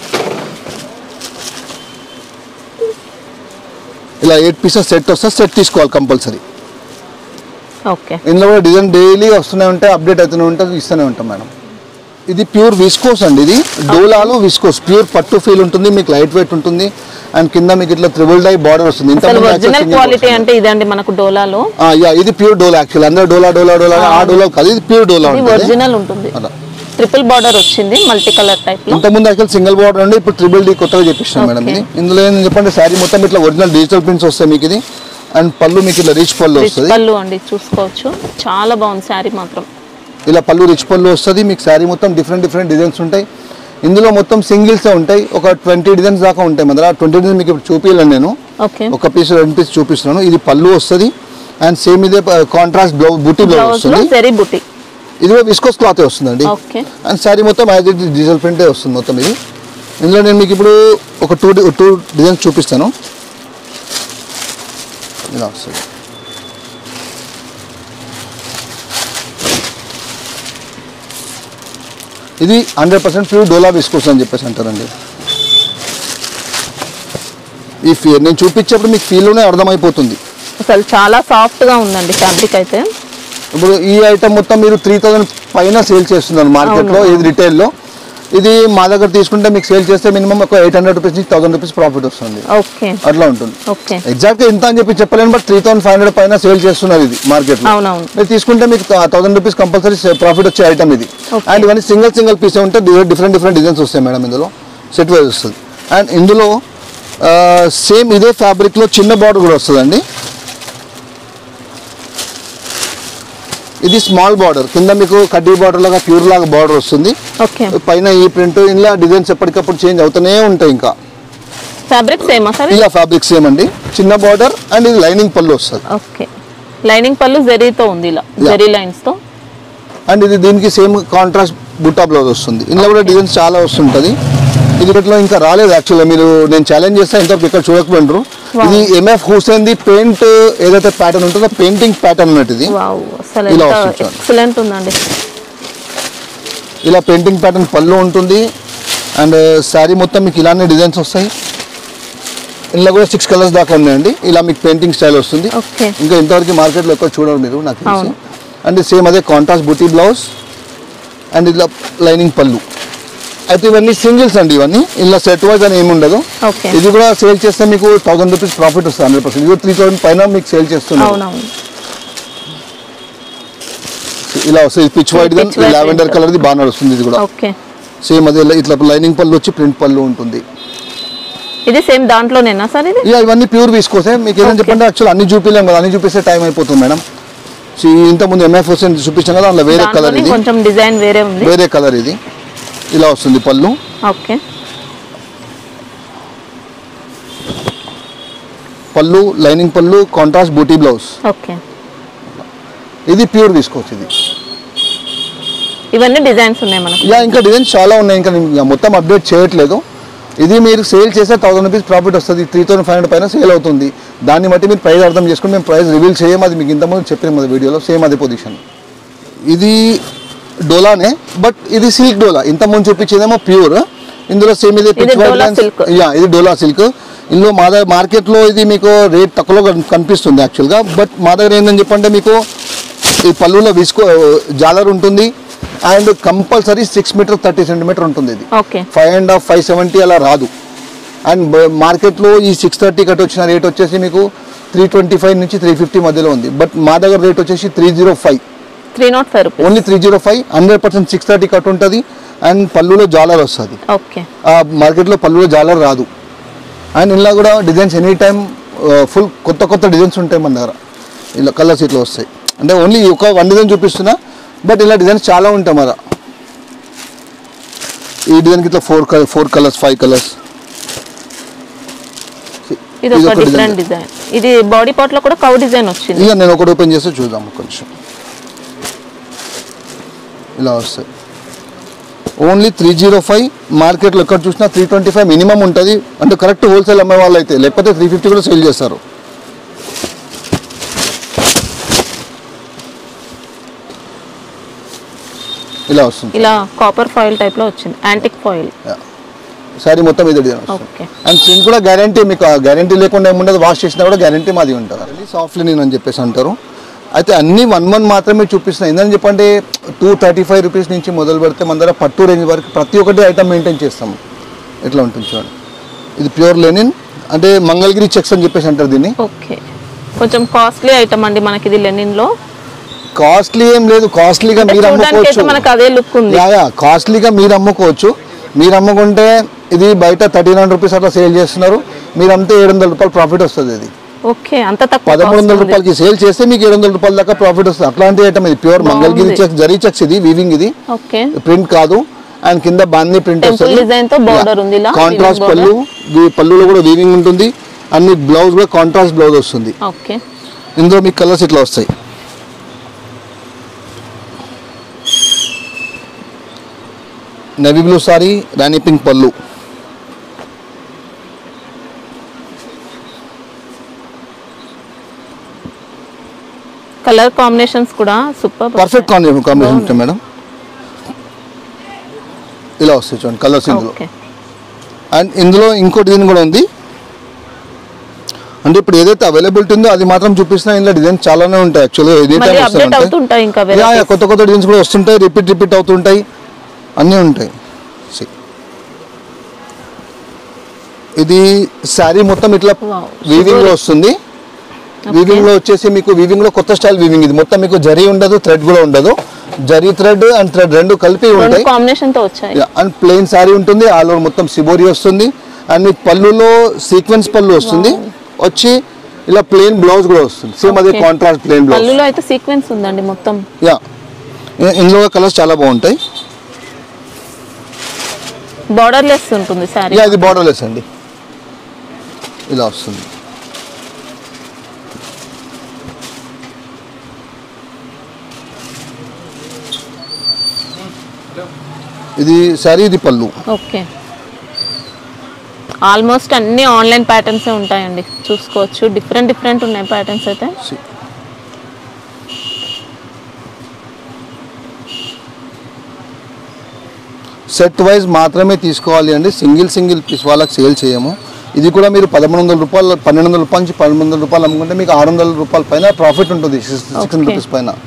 ఇలా ఎయిట్ పీసెస్ సెట్ వస్తే సెట్ తీసుకోవాలి కంపల్సరీ ఓకే ఇందులో కూడా డిజైన్ డైలీ వస్తూనే ఉంటాయి అప్డేట్ అవుతూనే ఉంటుంది ఇస్తూనే ఉంటాం మేడం ఇది ప్యూర్ విస్కోస్ అండి ఇది డోలాలో విస్కోస్ ప్యూర్ పట్టు ఫీల్ ఉంటుంది మీకు లైట్ వెయిట్ ఉంటుంది అండ్ కింద మీకు ఇట్లా త్రిబుల్ డై బార్డర్ వస్తుంది ఇంత అసలు ముందు actual ఒరిజినల్ single క్వాలిటీ వస్తుంది. అంటే ఇదండి మనకు డోలాలో ఆ, యా ఇది ప్యూర్ డోలా యాక్చువల్ అందరూ డోలా డోలా డోలా ఆ డోలా కాదు ఇది ప్యూర్ డోలా ఇది ఉంటుంది ఒరిజినల్ ఉంటుంది అలా ట్రిపుల్ బార్డర్ వచ్చింది మల్టీ కలర్ టైప్ లో ఇంతకుముందు యాక్చువల్ సింగిల్ బార్డర్ అండి ఇప్పుడు ట్రిపుల్ డి కొత్తగా చెప్పిస్తాం మేడం Okay. ఇది ఇందులో ఏం చెప్పండి శారీ మొత్తం ఇట్లా ఒరిజినల్ డిజిటల్ ప్రింట్స్ వస్తాయి మీకు ఇది అండ్ పళ్ళు మీకు ఇట్లా రిచ్ పళ్ళు రిచ్ వస్తుంది పళ్ళు అండి చూసుకోవచ్చు చాలా బాగుంది శారీ మాత్రం ఇలా పళ్ళు రిచ్ పళ్ళు వస్తుంది మీకు శారీ మొత్తం డిఫరెంట్ డిఫరెంట్ డిజైన్స్ ఉంటాయి ఇందులో మొత్తం సింగిల్సే ఉంటాయి ఒక ట్వంటీ డిజైన్స్ దాకా ఉంటాయి మన ట్వంటీ డిజైన్స్ మీకు ఇప్పుడు చూపించాను నేను ఓకే ఒక పీస్ రెండు పీస్ చూపిస్తున్నాను ఇది పళ్ళు వస్తుంది అండ్ సేమ్ ఇదే కాంట్రాస్ట్ బ్లౌజ్ బుట్టి బ్లౌజ్ బ్లౌజ్ లో వస్తుంది జరీ బుట్టి ఇది కూడా విస్కోస్ క్లాత్ వస్తుందండి ఓకే అండ్ శారీ మొత్తం యాజ్ ఇట్ డిజిటల్ ప్రింటే వస్తుంది మొత్తం ఇది ఇందులో నేను మీకు ఇప్పుడు ఒక టూ టూ డిజైన్స్ చూపిస్తాను ఇలా వస్తుంది ఇది hundred percent pure dola viscose అని చెప్పేసి అంటారండి ఈ ఫీ నేను చూపించేప్పుడు మీకు ఫీల్లోనే అర్థమైపోతుంది అసలు చాలా సాఫ్ట్ గా ఉందండి ఫ్యాబ్రిక్ అయితే ఇప్పుడు ఈ ఐటమ్ మొత్తం మీరు త్రీ థౌసండ్ పైన సేల్ చేస్తున్నారు మార్కెట్లో అవును. ఇది రిటైల్లో ఇది మా దగ్గర తీసుకుంటే మీకు సేల్ చేస్తే మినిమం ఒక ఎయిట్ హండ్రెడ్ రూపీస్ నుంచి థౌసండ్ రూపీస్ ప్రాఫిట్ వస్తుంది ఓకే అట్లా ఉంటుంది ఓకే ఎగ్జాక్ట్ గా ఇంత అని చెప్పి చెప్పలేను but three thousand five hundred పైన సేల్ చేస్తున్నారు ఇది మార్కెట్ లో అవునవును. మీరు తీసుకుంటే మీకు థౌసండ్ రూపీస్ కంపల్సరీ ప్రాఫిట్ వచ్చే ఐటమ్ ఇది Okay. అండ్ ఇవన్నీ సింగిల్ సింగిల్ పీస్ ఉంటే డిఫరెంట్ డిఫరెంట్ డిజైన్స్ వస్తాయి మేడం ఇందులో సెట్ వైజ్ వస్తుంది అండ్ ఇందులో సేమ్ ఇదే ఫ్యాబ్రిక్ లో చిన్న బార్డర్ కూడా వస్తుందండి ఇది స్మాల్ బార్డర్ కింద మీకు కడ్డీ బార్డర్ లాగా ప్యూర్ లాగా బార్డర్ వస్తుంది ఓకే పైన ఈ ప్రింట్ ఇలా డిజైన్స్ ఎప్పటికప్పుడు చేంజ్ అవుతూనే ఉంటాయి ఇంకా ఫ్యాబ్రిక్ సేమా సార్ ఇలా ఫ్యాబ్రిక్ సేమ్ అండి చిన్న బార్డర్ అండ్ ఇది లైనింగ్ పళ్ళు వస్తుంది ఓకే లైనింగ్ పళ్ళు జరీతో ఉంది ఇలా Yeah. జరీ లైన్స్ తో అండ్ ఇది దీనికి సేమ్ కాంట్రాస్ట్ బుట్టా బ్లౌజ్ వస్తుంది ఇందులో కూడా డిజైన్స్ చాలా వస్తుంటది ఇది ఇప్పట్లో ఇంకా రాలేదు యాక్చువల్గా మీరు నేను ఛాలెంజ్ చేస్తే ఇంతవరకు ఇక్కడ చూడకపోయినరు Wow. ఇది ఎంఎఫ్ హుసేన్ ది పెయింట్ ఏదైతే ప్యాటర్న్ ఉంటుందో పెయింటింగ్ ప్యాటర్న్ అన్నట్టు ఇది వావ్ అసలు ఇలా ఎంత వస్తుంది చూడండి. ఎక్సలెంట్ ఉందండి ఇలా పెయింటింగ్ ప్యాటర్న్ పళ్ళు ఉంటుంది అండ్ శారీ మొత్తం మీకు ఇలానే డిజైన్స్ వస్తాయి ఇందులో కూడా సిక్స్ కలర్స్ దాకా ఉన్నాయండి ఇలా మీకు పెయింటింగ్ స్టైల్ వస్తుంది ఓకే ఇంకా ఇంతవరకు మార్కెట్లో ఎక్కువ చూడరు మీరు నాకు తెలిసి అవును. అండ్ సేమ్ అదే కాంట్రాస్ట్ బుటీ బ్లౌజ్ అండ్ ఇలా లైనింగ్ పళ్ళు అయితే ఇవన్నీ సింగిల్స్ అండి ఇవన్నీ ఇలా సెట్ వైజ్ అని ఏమి ఉండదు ఓకే ఇది కూడా సేల్ చేస్తే మీకు థౌసండ్ రూపీస్ ప్రాఫిట్ వస్తుంది హండ్రెడ్ పర్సెంట్ ఇది త్రీ థౌసండ్ పైన మీకు సేల్ చేస్తున్నారు అవునవును ఇలా వస్తుంది పిచ్ వైట్ గా Pitch white lavender print. Colour ఇది బాగా నడుస్తుంది ఇది కూడా ఓకే సేమ్ అదే ఇట్లా లైనింగ్ పళ్ళు వచ్చి ప్రింట్ పళ్ళు ఉంటుంది ఇది సేమ్ దాంట్లోనేనా సార్ ఇది ఇక ఇవన్నీ ప్యూర్ తీసుకోసే మీకు ఏదైనా Okay. చెప్పండి యాక్చువల్ అన్ని చూపించలేము కదా అన్ని చూపిస్తే టైం అయిపోతుంది మేడం సో ఇంత ముందు ఎంఎఫ్ హుసేన్ చూపించాం కదా అందులో వేరే కలర్ దాంట్లోనే ఇది కొంచెం డిజైన్ వేరే ఉంది వేరే కలర్ ఇది ఇలా వస్తుంది పళ్ళు ఓకే పళ్ళు లైనింగ్ పళ్ళు కాంట్రాస్ట్ బూటీ బ్లౌజ్ ఓకే ఇది ప్యూర్ తీసుకోవచ్చు ఇది ఇవన్నీ డిజైన్స్ ఉన్నాయి మనకు ఇలా ఇంకా డిజైన్స్ చాలా ఉన్నాయి ఇంకా నేను ఇక మొత్తం అప్డేట్ చేయట్లేదు ఇది మీరు సేల్ చేస్తే థౌసండ్ రూపీస్ ప్రాఫిట్ వస్తుంది త్రీ థౌసండ్ ఫైవ్ హండ్రెడ్ పైన సేల్ అవుతుంది దాన్ని బట్టి మీరు ప్రైస్ అర్థం చేసుకుని మేము ప్రైస్ రివీల్ చేయం అది మీకు ఇంతకుముందు చెప్పినాం అది వీడియోలో సేమ్ అదే పొజిషన్ ఇది డోలానే బట్ ఇది సిల్క్ డోలా ఇంతకుముందు చూపించేదేమో ప్యూర్ ఇందులో సేమ్ ఇది pitch white dola lines- silk. Yeah ఇది డోలా సిల్క్ ఇందులో మా దగ్గర మార్కెట్లో ఇది మీకు రేట్ తక్కువలో కన్- కనిపిస్తుంది యాక్చువల్గా బట్ మా దగ్గర ఏంటని చెప్పంటే మీకు ఈ పళ్ళులో విసుకో జాలర్ ఉంటుంది and compulsory six metre thirty centimetre ఉంటుంది ఇది okay five and half five seventy అలా రాదు అండ్ మార్కెట్లో ఈ సిక్స్ థర్టీ కట్ వచ్చిన రేట్ వచ్చేసి మీకు త్రీ ట్వంటీ ఫైవ్ నుంచి త్రీ ఫిఫ్టీ మధ్యలో ఉంది బట్ మా దగ్గర రేట్ వచ్చేసి three zero five three not five rupees only three zero five hundred percent six thirty cut ఉంటుంది అండ్ పళ్ళులో జాలర్ వస్తుంది ఓకే ఆ మార్కెట్లో పళ్ళులో జాలర్ రాదు అండ్ ఇలా కూడా డిజైన్స్ ఎనీ టైం ఫుల్ కొత్త కొత్త డిజైన్స్ ఉంటాయి మన దగ్గర ఇలా కలర్స్ ఇట్లా వస్తాయి అంటే ఓన్లీ ఒక వన్ డిజైన్ చూపిస్తున్నా బట్ ఇలా డిజైన్స్ చాలా ఉంటాయి మన ఈ డిజైన్కి ఇట్లా four colour four colours five colours ఇది ఒక డిఫరెంట్ డిజైన్ ఇది బాడీ పార్ట్ లో కూడా కౌ డిజైన్ వచ్చింది ఇక నేను ఒకటి ఓపెన్ చేస్తే చూద్దాం కొంచెం ఇలా వస్తాయి ఓన్లీ త్రీ జీరో ఫైవ్ మార్కెట్లో ఎక్కడ చూసినా త్రీ ట్వంటీ ఫైవ్ మినిమం ఉంటుంది అంటే కరెక్ట్ హోల్సేల్ అమ్మే వాళ్ళు అయితే లేకపోతే త్రీ ఫిఫ్టీ కూడా సేల్ చేస్తారు ఇలా వస్తుంది ఇలా కాపర్ ఫాయిల్ టైప్ లో వచ్చింది యాంటిక్ ఫాయిల్ సారీ మొత్తం ఇదే డిజైన్ వస్తుంది ఓకే అండ్ ప్రింట్ కూడా గ్యారంటీ మీకు గ్యారంటీ లేకుండా ఏముండదు వాష్ చేసినా కూడా గ్యారంటీ మాది ఉంటుంది సాఫ్ట్ లినిన్ అని చెప్పేసి అంటారు అయితే అన్ని వన్ వన్ మాత్రమే చూపిస్తున్నాయి ఏంటని చెప్పంటే టూ థర్టీ ఫైవ్ రూపీస్ నుంచి మొదలు పెడితే మన దగ్గర పట్టు రేంజ్ వరకు ప్రతి ఒక్కటి ఐటమ్ మెయింటైన్ చేస్తాము ఎట్లా ఉంటుంది చూడండి ఇది ప్యూర్ లెనిన్ అంటే మంగళగిరి చెక్స్ అని చెప్పేసి అంటారు దీన్ని ఓకే కొంచెం కాస్ట్లీ ఐటమ్ అండి మనకి ఇది లెనిన్ లో కాస్ట్లీ ఏం లేదు కాస్ట్లీగా అంటే మీరు చూడడానికి అయితే అమ్ముకోవచ్చు మనకు అదే లుక్ ఉంది యా యా కాస్ట్లీగా మీరు అమ్ముకోవచ్చు మీరు అమ్ముకుంటే ఇది బయట థర్టీ నైన్ రూపీస్ అట్లా సేల్ చేస్తున్నారు మీరు అమ్మితే ఏడు వందల రూపాయలు ప్రాఫిట్ వస్తుంది ఇది ఓకే అంత తక్కువ పదమూడు వందల cost ఉంది. రూపాయలకి సేల్ చేస్తే మీకు ఏడు వందల రూపాయల దాకా ప్రాఫిట్ వస్తుంది అట్లాంటి ఐటమ్ ఇది ప్యూర్ మంగళగిరి బాగుంది. చెక్స్ జరీ చెక్స్ ఇది వీవింగ్ ఇది ఓకే ప్రింట్ కాదు అండ్ కింద బాందీ ప్రింట్ Temple వస్తుంది design తో border ఉంది ఇలా, కాంట్రాస్ట్ weaving పళ్ళు వీ- పళ్ళులో కూడా వీవింగ్ ఉంటుంది అండ్ మీకు బ్లౌజ్ కూడా కాంట్రాస్ట్ బ్లౌజ్ వస్తుంది ఓకే ఇందులో మీకు కలర్స్ ఇట్లా వస్తాయి నవీ బ్లూ సారీ రాణి పింక్ పళ్ళు కలర్ కాంబినేషన్స్ కూడా సూపర్ పర్ఫెక్ట్ కాంబినేషన్ కాంబినేషన్ ఉంటాయి మేడం ఇలా వస్తాయి చూడండి కలర్స్ ఇందులో ఓకే అండ్ ఇందులో ఇంకో డిజైన్ కూడా ఉంది అంటే ఇప్పుడు ఏదైతే అవైలబిలిటీ ఉందో అది మాత్రం చూపిస్తున్నా ఇందులో డిజైన్ చాలానే ఉంటాయి యాక్చువల్గా ఎనీ మళ్ళీ టైం అప్డేట్ అవుతుంటాయి ఇంకా యా, యా, varieties. కొత్త కొత్త డిజైన్స్ కూడా వస్తుంటాయి రిపీట్ రిపీట్ అవుతుంటాయి అన్నీ ఉంటాయి See. ఇది శారీ మొత్తం ఇట్లా Wow. వీవింగ్ లో వస్తుంది వీవింగ్ లో వచ్చేసి మీకు వీవింగ్ లో కొత్త స్టైల్ వీవింగ్ ఇది మొత్తం మీకు జరీ ఉండదు థ్రెడ్ కూడా ఉండదు జరీ థ్రెడ్ అండ్ థ్రెడ్ రెండు కలిపి రెండు ఉంటాయి కాంబినేషన్ తో వచ్చాయి అండ్ ప్లెయిన్ శారీ ఉంటుంది ఆల్ ఓవర్ మొత్తం సిబోరి వస్తుంది అండ్ మీకు పళ్ళులో సీక్వెన్స్ పళ్ళు వస్తుంది వచ్చి ఇలా ప్లెయిన్ బ్లౌజ్ కూడా వస్తుంది సేమ్ అదే Okay. కాంట్రాస్ట్ ప్లెయిన్ బ్లౌజ్ పళ్ళులో అయితే సీక్వెన్స్ ఉందండి మొత్తం యా ఇందులో కలర్స్ చాలా బాగుంటాయి బార్డర్ లెస్ ఉంటుంది శారీ యా ఇది బార్డర్లెస్ అండి ఇలా వస్తుంది ఇది శారీ ఇది పళ్ళు ఓకే ఆల్మోస్ట్ అన్ని ఆన్లైన్ ప్యాటర్న్స్ ఉంటాయండి చూసుకోవచ్చు డిఫరెంట్ డిఫరెంట్ ఉన్నాయి ప్యాటర్న్స్ అయితే See. సెట్ వైజ్ మాత్రమే తీసుకోవాలి అండి సింగిల్ సింగిల్ పీస్ వాళ్ళకి సేల్ చేయము ఇది కూడా మీరు పదమూడు వందల రూపాయలు పన్నెండు వందల రూపాయల నుంచి పదమూడు వందల రూపాయలు అమ్ముకుంటే మీకు ఆరు వందల రూపాయల పైన ప్రాఫిట్ ఉంటుంది సిక్స్ హండ్రెడ్ Okay. రూపీస్ పైన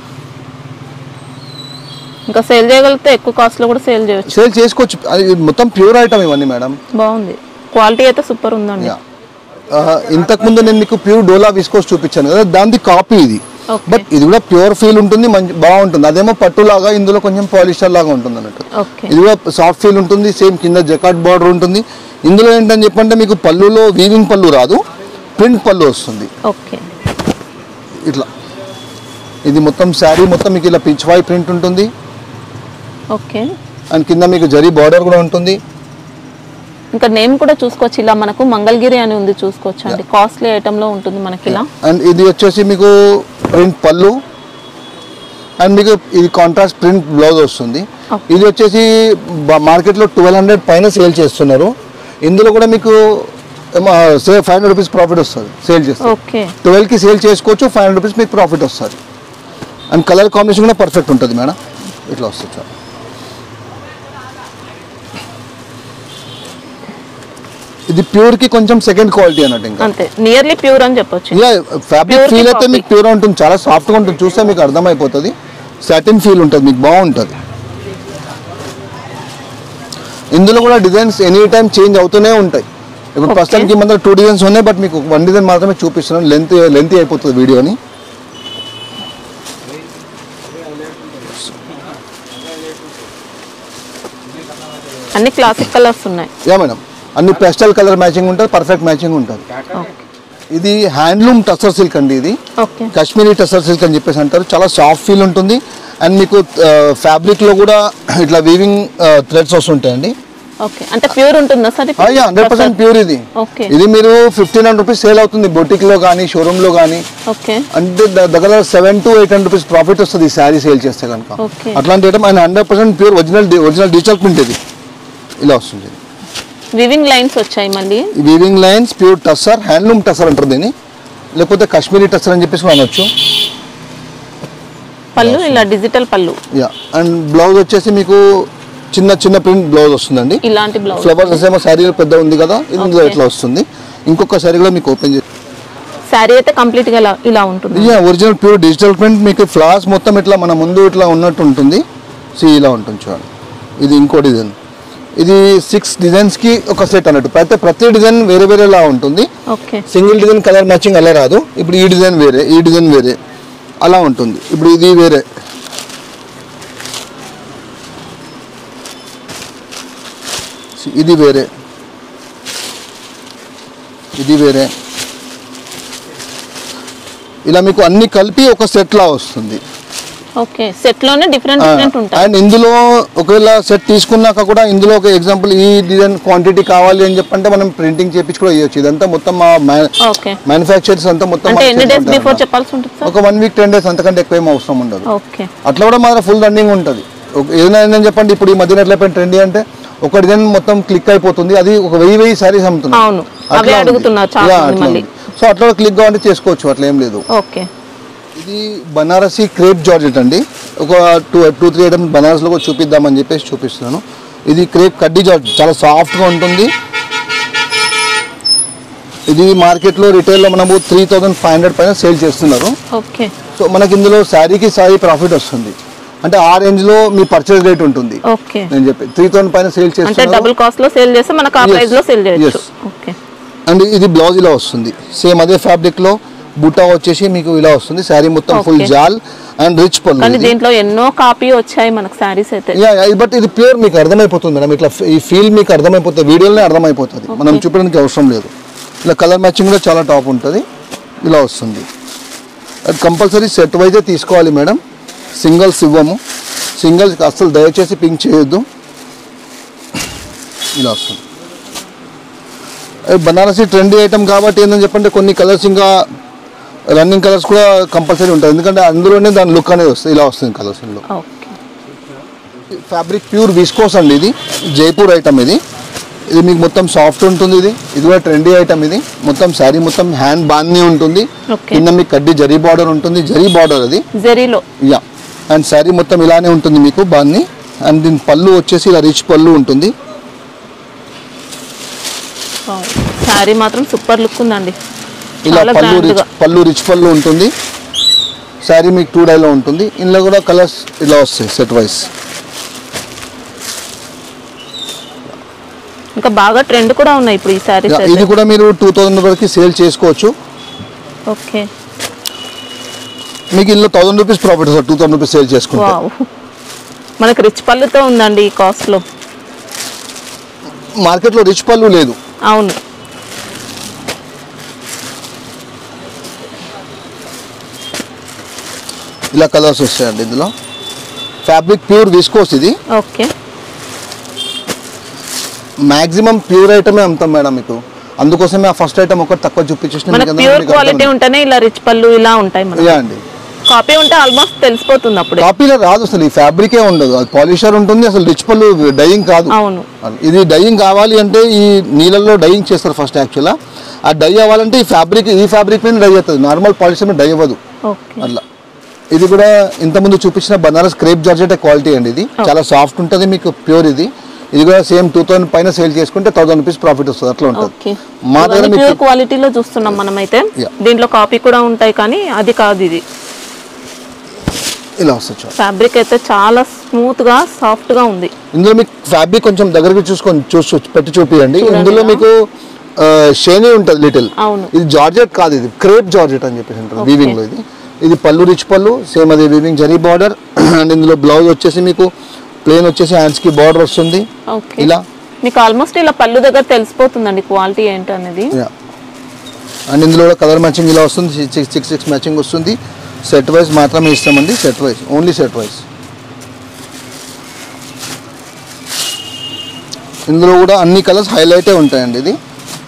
ఇంకా సేల్ చేయగలిగితే ఎక్కువ కాస్ట్ లో కూడా సేల్ చేయొచ్చు సేల్ చేసుకోవచ్చు అది మొత్తం ప్యూర్ ఐటమ్ ఇవన్నీ మేడం బాగుంది క్వాలిటీ అయితే సూపర్ ఉందండి యా ఇంతకు ముందు నేను మీకు ప్యూర్ డోలా విస్కోస్ చూపించాను కదా దాని కాపీ ఇది Okay. బట్ ఇది కూడా ప్యూర్ ఫీల్ ఉంటుంది మంచి బాగుంటుంది అదేమో పట్టు లాగా ఇందులో కొంచెం పాలిస్టర్ లాగా ఉంటుంది అన్నట్టు ఓకే ఇది కూడా సాఫ్ట్ ఫీల్ ఉంటుంది సేమ్ కింద జకాట్ బార్డర్ ఉంటుంది ఇందులో ఏంటని చెప్పంటే మీకు పళ్ళులో వీవింగ్ పళ్ళు రాదు ప్రింట్ పళ్ళు వస్తుంది ఓకే ఇట్లా ఇది మొత్తం శారీ మొత్తం మీకు ఇలా పిచ్వాయ్ ప్రింట్ ఉంటుంది ఓకే అండ్ కింద మీకు జరీ బార్డర్ కూడా ఉంటుంది ఇంకా నేమ్ కూడా చూసుకోవచ్చు ఇలా మనకు మంగళగిరి అని ఉంది చూసుకోవచ్చు అండి కాస్ట్లీ ఐటమ్ లో ఉంటుంది మనకి ఇలా అండ్ ఇది వచ్చేసి మీకు ప్రింట్ పళ్ళు అండ్ మీకు ఇది కాంట్రాస్ట్ ప్రింట్ బ్లౌజ్ వస్తుంది Okay. ఇది వచ్చేసి బ- మార్కెట్లో ట్వెల్వ్ హండ్రెడ్ పైన సేల్ చేస్తున్నారు ఇందులో కూడా మీకు ఫైవ్ హండ్రెడ్ రూపీస్ ప్రాఫిట్ వస్తుంది సేల్ చేస్తారు ఓకే ట్వెల్వ్కి సేల్ చేసుకోవచ్చు ఫైవ్ హండ్రెడ్ రూపీస్ మీకు ప్రాఫిట్ వస్తుంది అండ్ కలర్ కాంబినేషన్ కూడా పర్ఫెక్ట్ ఉంటుంది మేడం ఇట్లా వస్తుంది చూడండి ఇది ప్యూర్కి కొంచెం సెకండ్ క్వాలిటీ అన్నట్టు ఇంకా అంతే నియర్లీ ప్యూర్ అని చెప్పొచ్చు ఇలా ఫ్యాబ్రిక్ Pure కి ఫీల్ అయితే copy. మీకు ప్యూర్ ఉంటుంది చాలా సాఫ్ట్గా ఉంటుంది చూస్తే మీకు అర్థమైపోతుంది సాటిన్ ఫీల్ ఉంటుంది మీకు బాగుంటుంది ఇందులో కూడా డిజైన్స్ ఎనీ టైం చేంజ్ అవుతూనే ఉంటాయి ఇప్పుడు Okay. ప్రస్తుతానికి మన టూ డిజైన్స్ ఉన్నాయి బట్ మీకు వన్ డిజైన్ మాత్రమే చూపిస్తున్నాను లెంత్ లెంత్ అయిపోతుంది వీడియోని అన్ని క్లాసిక్ కలర్స్ ఉన్నాయి యా మేడం అన్ని పెస్టల్ కలర్ మ్యాచింగ్ ఉంటుంది పర్ఫెక్ట్ మ్యాచింగ్ ఉంటుంది ఓకే ఇది హ్యాండ్లూమ్ టసర్ సిల్క్ అండి ఇది ఓకే కాశ్మీరీ టసర్ సిల్క్ అని చెప్పేసి అంటారు చాలా సాఫ్ట్ ఫీల్ ఉంటుంది అండ్ మీకు ఫ్యాబ్రిక్ లో కూడా ఇట్లా వీవింగ్ థ్రెడ్స్ వస్తుంటాయండి ఓకే అంటే ప్యూర్ ఉంటుందా సార్ హండ్రెడ్ పర్సెంట్ ప్యూర్ ఇది ఓకే ఇది మీరు ఫిఫ్టీన్ హండ్రెడ్ రూపీస్ సేల్ అవుతుంది బొటిక్ లో కానీ షోరూమ్ లో కానీ ఓకే అంటే ద- దగ్గర seven to eight hundred rupees profit వస్తుంది ఈ శారీ సేల్ చేస్తే కనుక Okay. అట్లాంటి item and hundred percent pure original original digital print ఇది ఇలా వస్తుంది వివింగ్ లైన్స్ వచ్చాయి మళ్ళీ weaving lines pure tussar handloom tussar అంటారు దీన్ని లేకపోతే కాశ్మీరీ టస్సర్ అని చెప్పేసి కూడా అనొచ్చు పళ్ళు ఇలా డిజిటల్ పళ్ళు యా అండ్ బ్లౌజ్ వచ్చేసి మీకు చిన్న చిన్న ప్రింట్ బ్లౌజ్ వస్తుందండి ఇలాంటి బ్లౌజ్ ఫ్లవర్స్ ఏమో శారీ పెద్ద ఉంది కదా ఇది ఇందులో Okay. ఇట్లా వస్తుంది ఇంకొక శారీ కూడా మీకు ఓపెన్ చేసి శారీ అయితే కంప్లీట్ గా ఇలా ఇలా ఉంటుంది yeah original pure digital print మీకు ఫ్లవర్స్ మొత్తం ఇట్లా మన ముందు ఇట్లా ఉన్నట్టు ఉంటుంది సో ఇలా ఉంటుంది చూడండి ఇది ఇంకో డిజైన్ ఇది సిక్స్ డిజైన్స్కి ఒక సెట్ అన్నట్టు ప్రతి ప్రతి డిజైన్ వేరే వేరేలా ఉంటుంది okay single design colour matching అలా రాదు ఇప్పుడు ఈ డిజైన్ వేరే ఈ డిజైన్ వేరే అలా ఉంటుంది ఇప్పుడు ఇది వేరే ఇది వేరే ఇది వేరే ఇలా మీకు అన్ని కలిపి ఒక సెట్ లా వస్తుంది ఓకే సెట్ లోనే డిఫరెంట్ డిఫరెంట్ ఉంటాయి అండ్ ఇందులో ఒకవేళ సెట్ తీసుకున్నాక కూడా ఇందులో ఒక ఎగ్జాంపుల్ ఈ డిజైన్ క్వాంటిటీ కావాలి అని చెప్పంటే మనం ప్రింటింగ్ చేపించి కూడా ఇవ్వచ్చు ఇదంతా మొత్తం మా ఓకే మ్యానుఫ్యాక్చర్స్ అంతా మొత్తం అంటే మాకు ఎన్ని డేస్ చేసుకుంటారు బిఫోర్ అన్నమాట. చెప్పాల్సి ఉంటుంది సార్ ఒక వన్ వీక్ టెన్ డేస్ అంతకంటే ఎక్కువ ఏం అవసరం ఉండదు ఓకే అట్లా కూడా మాత్రం ఫుల్ రన్నింగ్ ఉంటుంది ఒక- ఏదైనా ఏంటని చెప్పండి ఇప్పుడు ఈ మధ్యన ఎట్లా ట్రెండీ అంటే ఒక డిజైన్ మొత్తం క్లిక్ అయిపోతుంది అది ఒక వెయ్యి వెయ్యి సారీస్ అమ్ముతుంది అవును. అట్లా అవే ఉంది. అడుగుతున్నారు చాలా Yeah, మంది అట్లా మళ్ళీ. ఉంది. సో అట్లా క్లిక్ కావాలంటే చేసుకోవచ్చు అట్లా ఏం లేదు ఓకే ఇది బనారసి క్రేప్ జార్జెట్ అండి ఒక టూ టూ త్రీ ఐటమ్స్ బనారస్లో కూడా చూపిద్దామని చెప్పేసి చూపిస్తున్నాను ఇది క్రేప్ కడ్డీ జార్జ్ చాలా సాఫ్ట్గా ఉంటుంది ఇది మార్కెట్లో రిటైల్లో మనము త్రీ థౌజండ్ ఫైవ్ హండ్రెడ్ పైన సేల్ చేస్తున్నారు ఓకే సో మనకి ఇందులో శారీకి శారీ ప్రాఫిట్ వస్తుంది అంటే ఆ రేంజ్లో మీ పర్చేస్ రేట్ ఉంటుంది ఓకే నేను చెప్పి త్రీ థౌసండ్ పైన సేల్ అంటే చేస్తున్నారు డబుల్ కాస్ట్ లో సేల్ చేస్తే మనకు ఆ Yes. ప్రైస్ లో సేల్ చేయొచ్చు Yes. ఓకే అండ్ ఇది బ్లౌజ్ ఇలా వస్తుంది సేమ్ అదే ఫ్యాబ్రిక్ లో బుట్టా వచ్చేసి మీకు ఇలా వస్తుంది శారీ మొత్తం ఫుల్ Okay. జాల్ అండ్ రిచ్ కానీ పళ్ళు దీంట్లో ఎన్నో కాపీ వచ్చాయి మనకు శారీస్ అయితే యా బట్ ఇది ప్యూర్ మీకు అర్థమైపోతుంది మేడం ఇట్లా ఈ ఫీల్ మీకు అర్థమైపోతుంది వీడియోలోనే అర్థమైపోతుంది మనం చూపించడానికి అవసరం లేదు ఇలా కలర్ మ్యాచింగ్ కూడా చాలా టాప్ ఉంటుంది ఇలా వస్తుంది అది కంపల్సరీ సెట్ వైజే తీసుకోవాలి మేడం సింగిల్స్ ఇవ్వము సింగిల్స్ అస్సలు దయచేసి పింక్ చేయొద్దు ఇలా వస్తుంది అది బనారసి ట్రెండీ ఐటమ్ కాబట్టి ఏంటని చెప్పంటే కొన్ని కలర్స్ ఇంకా రన్నింగ్ కలర్స్ కూడా కంపల్సరీ ఉంటాయి ఎందుకంటే అందులోనే దాని లుక్ అనేది వస్తుంది ఇలా వస్తుంది కలర్స్ ఇందులో ఓకే ఫ్యాబ్రిక్ ప్యూర్ విస్కోస్ అండి ఇది జైపూర్ ఐటమ్ ఇది ఇది మీకు మొత్తం సాఫ్ట్ ఉంటుంది ఇది ఇది కూడా ట్రెండీ ఐటమ్ ఇది మొత్తం శారీ మొత్తం హ్యాండ్ బాగానే ఉంటుంది Okay. కింద మీకు కడ్డీ జరీ బార్డర్ ఉంటుంది జరీ బార్డర్ అది జెరీలో యా అండ్ శారీ మొత్తం ఇలానే ఉంటుంది మీకు బాన్ని అండ్ దీని పళ్ళు వచ్చేసి ఇలా రిచ్ పళ్ళు ఉంటుంది శారీ మాత్రం సూపర్ లుక్ ఉందండి ఇలా చాలా పళ్ళు grand రిచ్ గా పళ్ళు రిచ్ పళ్ళు ఉంటుంది శారీ మీకు టూ డైలో ఉంటుంది ఇందులో కూడా కలర్స్ ఇలా వస్తాయి సెట్ వైస్ ఇంకా బాగా ట్రెండ్ కూడా ఉన్నాయి ఇప్పుడు ఈ శారీస్ ఇది కూడా మీరు టూ థౌజండ్ వరకు సేల్ చేసుకోవచ్చు ఓకే మీకు ఇందులో థౌసండ్ రూపీస్ ప్రాఫిట్ వస్తుంది టూ థౌసండ్ రూపీస్ సేల్ చేసుకుంటే వావ్ మనకు రిచ్ పళ్ళుతో ఉందండి ఈ కాస్ట్ లో మార్కెట్లో రిచ్ పళ్ళు లేదు అవును ఇలా కలర్స్ వస్తాయండి ఇందులో ఫ్యాబ్రిక్ ప్యూర్ విస్కోస్ ఇది ఓకే మాక్సిమం ప్యూర్ ఐటమే అమ్ముతాం మేడం మీకు అందుకోసమే ఆ ఫస్ట్ ఐటమ్ ఒకటి తక్కువ చూపించేసిన మనకు ప్యూర్ క్వాలిటీ ఉంటేనే ఇలా రిచ్ పళ్ళు ఇలా ఉంటాయి మనకి యా అండి కాపీ ఉంటే ఆల్మోస్ట్ తెలిసిపోతుంది అప్పుడే కాపీలో రాదు అసలు ఈ ఫ్యాబ్రికే ఉండదు అది పాలిషర్ ఉంటుంది అసలు రిచ్ పళ్ళు డైయింగ్ కాదు అవును ఇది డైయింగ్ కావాలి అంటే ఈ నీళ్ళల్లో డైయింగ్ చేస్తారు ఫస్ట్ యాక్చువల్గా ఆ డై అవ్వాలంటే ఈ ఫ్యాబ్రిక్ ఈ ఫ్యాబ్రిక్ మీద డై అవుతుంది నార్మల్ పాలిషర్ మీద డై అవ్వదు ఓకే అట్లా ఇది కూడా ఇంతకుముందు చూపించిన బనారస్ క్రేప్ జార్జెట్ క్వాలిటీ అండి ఇది చాలా సాఫ్ట్ ఉంటుంది మీకు ప్యూర్ ఇది ఇది కూడా సేమ్ టూ థౌసండ్ పైన సేల్ చేసుకుంటే థౌసండ్ రూపీస్ ప్రాఫిట్ వస్తుంది అట్లా ఉంటుంది ఓకే మా దగ్గర మీకు ప్యూర్ క్వాలిటీలో చూస్తున్నాం మనమైతే Yeah. దీంట్లో కాపీ కూడా ఉంటాయి కానీ అది కాదు ఇది ఇలా వస్తుంది చూడండి. ఫ్యాబ్రిక్ అయితే చాలా స్మూత్ గా సాఫ్ట్ గా ఉంది ఇందులో మీకు ఫ్యాబ్రిక్ కొంచెం దగ్గరికి చూసుకొని చూసి పెట్టి చూపియండి ఇందులో మీకు షేనీ ఉంటుంది లిటిల్ అవును. ఇది జార్జెట్ కాదు ఇది క్రేప్ జార్జెట్ అని చెప్పేసి అంటారు వీవింగ్ లో ఇది ఇది పళ్ళు రిచ్ పళ్ళు సేమ్ అది వీవింగ్ జరీ బార్డర్ అండ్ ఇందులో బ్లౌజ్ వచ్చేసి మీకు ప్లేన్ వచ్చేసి హ్యాండ్స్ కి బార్డర్ వస్తుంది ఓకే ఇలా మీకు ఆల్మోస్ట్ ఇలా పళ్ళు దగ్గర తెలిసిపోతుందండి క్వాలిటీ ఏంటి అనేది యా అండ్ ఇందులో కూడా కలర్ మ్యాచింగ్ ఇలా వస్తుంది సిక్స్ సిక్స్ సిక్స్ మ్యాచింగ్ వస్తుంది సెట్ వైజ్ మాత్రమే ఇస్తామండి set wise only set wise ఇందులో కూడా అన్ని కలర్స్ హైలైటే ఉంటాయండి ఇది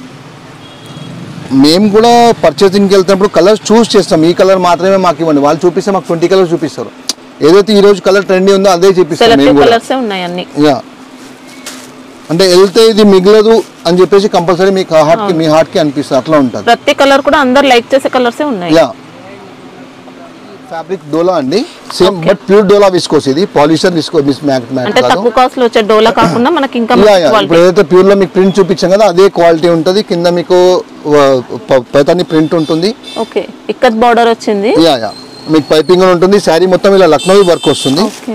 మేము కూడా పర్చేసింగ్కి వెళ్తున్నప్పుడు కలర్స్ చూస్ చేస్తాం ఈ కలర్ మాత్రమే మాకు ఇవ్వండి వాళ్ళు చూపిస్తే మాకు ట్వంటీ కలర్స్ చూపిస్తారు ఏదైతే ఈ రోజు కలర్ ట్రెండీ ఉందో అదే చూపిస్తాం మేము సెలెక్టివ్ కూడా కలర్స్ ఉన్నాయి అన్ని యా అంటే వెళ్తే ఇది మిగలదు అని చెప్పేసి కంపల్సరీ మీ హార్ట్ కి మీ హార్ట్ కి అనిపిస్తుంది అట్లా ఉంటుంది ప్రతి కలర్ కూడా అందరు లైక్ చేసే కలర్సే ఉన్నాయి యా ఫ్యాబ్రిక్ డోలా అండి same but pure dola viscose ఇది polyester viscose mix matte matte అంటే కాదు తక్కువ కాస్ట్ లో వచ్చే డోలా కాకుండా మనకి ఇంకా యా యా క్వాలిటీ ఇప్పుడు ఏదైతే ప్యూర్ లో మీకు ప్రింట్ చూపించాం కదా అదే క్వాలిటీ ఉంటుంది కింద మీకు పైతాని ప్రింట్ ఉంటుంది ఓకే ఇక్కత్ బార్డర్ వచ్చింది యా యా మీకు పైపింగ్ కూడా ఉంటుంది శారీ మొత్తం ఇలా లక్నోవి వర్క్ వస్తుంది ఓకే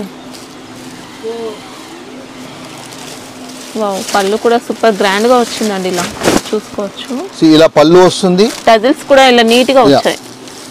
వావ్ పళ్ళు కూడా సూపర్ గ్రాండ్ గా వచ్చిందండి ఇలా చూసుకోవచ్చు See, ఇలా పళ్ళు వస్తుంది టజిల్స్ కూడా ఇలా నీట్ గా Yeah. వచ్చాయి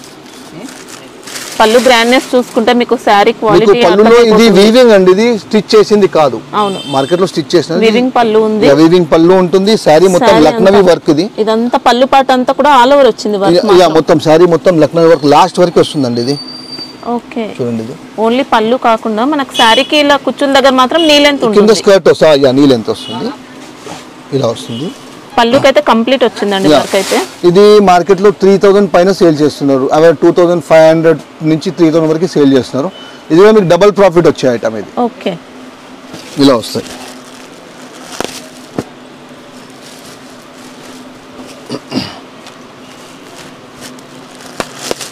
పళ్ళు గ్రాండ్నెస్ చూసుకుంటే మీకు శారీ మీకు క్వాలిటీ పళ్ళులో ఇది వీవింగ్ అండి ఇది స్టిచ్ చేసింది కాదు అవును మార్కెట్ లో స్టిచ్ చేసినది వీవింగ్ పళ్ళు ఉంది వీవింగ్ పళ్ళు ఉంటుంది శారీ మొత్తం Saree లక్నవి అంతా- వర్క్ ఇది ఇదంతా పళ్ళు పాట అంతా కూడా ఆల్ ఓవర్ వచ్చింది వర్క్ యా మొత్తం శారీ మొత్తం లక్నవి వర్క్ లాస్ట్ వరకు వస్తుందండి ఇది ఓకే చూడండి ఇది ఓన్లీ పళ్ళు కాకుండా మనకు శారీకి ఇలా కుచ్చుల దగ్గర మాత్రం నీలెంత్ కింద ఉంటుంది స్కర్ట్ వస్తా యా నీళ్ళు ఎంత వస్తుంది ఇలా వస్తుంది పళ్ళుకి అయితే కంప్లీట్ వచ్చిందండి Yeah. వర్క్ అయితే ఇది మార్కెట్ లో త్రీ థౌసండ్ పైన సేల్ చేస్తున్నారు అవి టూ థౌసండ్ ఫైవ్ హండ్రెడ్ నుంచి త్రీ థౌసండ్ వరకు సేల్ చేస్తున్నారు ఇది కూడా మీకు డబల్ ప్రాఫిట్ వచ్చే ఐటమ్ ఇది ఓకే ఇలా వస్తాయి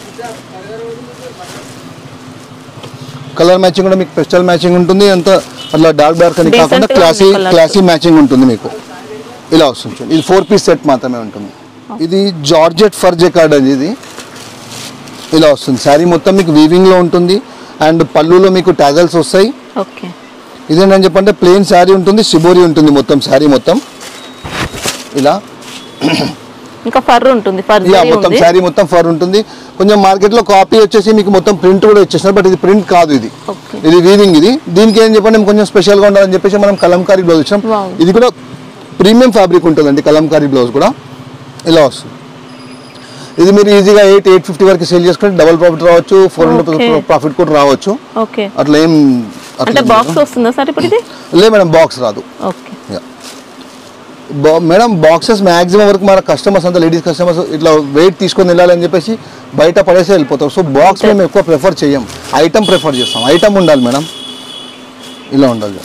కలర్ మ్యాచింగ్ కూడా మీకు పెస్టల్ మ్యాచింగ్ ఉంటుంది అంత అట్లా డార్క్ డార్క్ అని Decent కాకుండా గా క్లాసీ ఉంది colours. క్లాసీ మ్యాచింగ్ ఉంటుంది మీకు ఇలా వస్తుంది చూడండి ఇది ఫోర్ పీస్ సెట్ మాత్రమే ఉంటుంది ఇది జార్జెట్ ఫర్ జెకార్డ్ అది ఇది ఇలా వస్తుంది శారీ మొత్తం మీకు వీవింగ్ లో ఉంటుంది అండ్ పళ్ళులో మీకు టాజల్స్ వస్తాయి ఓకే ఇదేంటని చెప్పంటే ప్లెయిన్ శారీ ఉంటుంది షిబోరి ఉంటుంది మొత్తం శారీ మొత్తం ఇలా ఇంకా ఫర్ ఉంటుంది ఫర్ ఇలా మొత్తం ఉంది శారీ మొత్తం ఫర్ ఉంటుంది కొంచెం మార్కెట్ లో కాపీ వచ్చేసి మీకు మొత్తం ప్రింట్ కూడా ఇచ్చేస్తున్నారు బట్ ఇది ప్రింట్ కాదు ఇది ఓకే ఇది వీవింగ్ ఇది దీనికి ఏం చెప్పండి మేము కొంచెం స్పెషల్ గా ఉండాలని చెప్పేసి మనం కలంకారీ బ్లౌజ్ ఇచ్చాం Wow. ఇది కూడా ప్రీమియం ఫ్యాబ్రిక్ ఉంటుందండి కలంకారీ బ్లౌజ్ కూడా ఇలా వస్తుంది ఇది మీరు ఈజీగా ఎయిట్ ఎయిట్ ఫిఫ్టీ వరకు సేల్ చేసుకుంటే డబుల్ ప్రాఫిట్ రావచ్చు ఫోర్ Okay. హండ్రెడ్ ప్రాఫిట్ కూడా రావచ్చు ఓకే అట్లా ఏం అట్లా అంటే ఏం బాక్స్ వస్తుందా సార్ ఇప్పుడు ఇది లేదు. లేదు మేడం బాక్స్ రాదు ఓకే బా- మేడం బాక్సెస్ మాక్సిమం వరకు మన కస్టమర్స్ అంతా లేడీస్ కస్టమర్స్ ఇట్లా వెయిట్ తీసుకొని వెళ్ళాలని చెప్పేసి బయట పడేసి వెళ్ళిపోతాం సో బాక్స్ మేము ఎక్కువ ప్రిఫర్ చేయం ఐటమ్ ప్రిఫర్ చేస్తాం ఐటమ్ ఉండాలి మేడం ఇలా ఉండాలి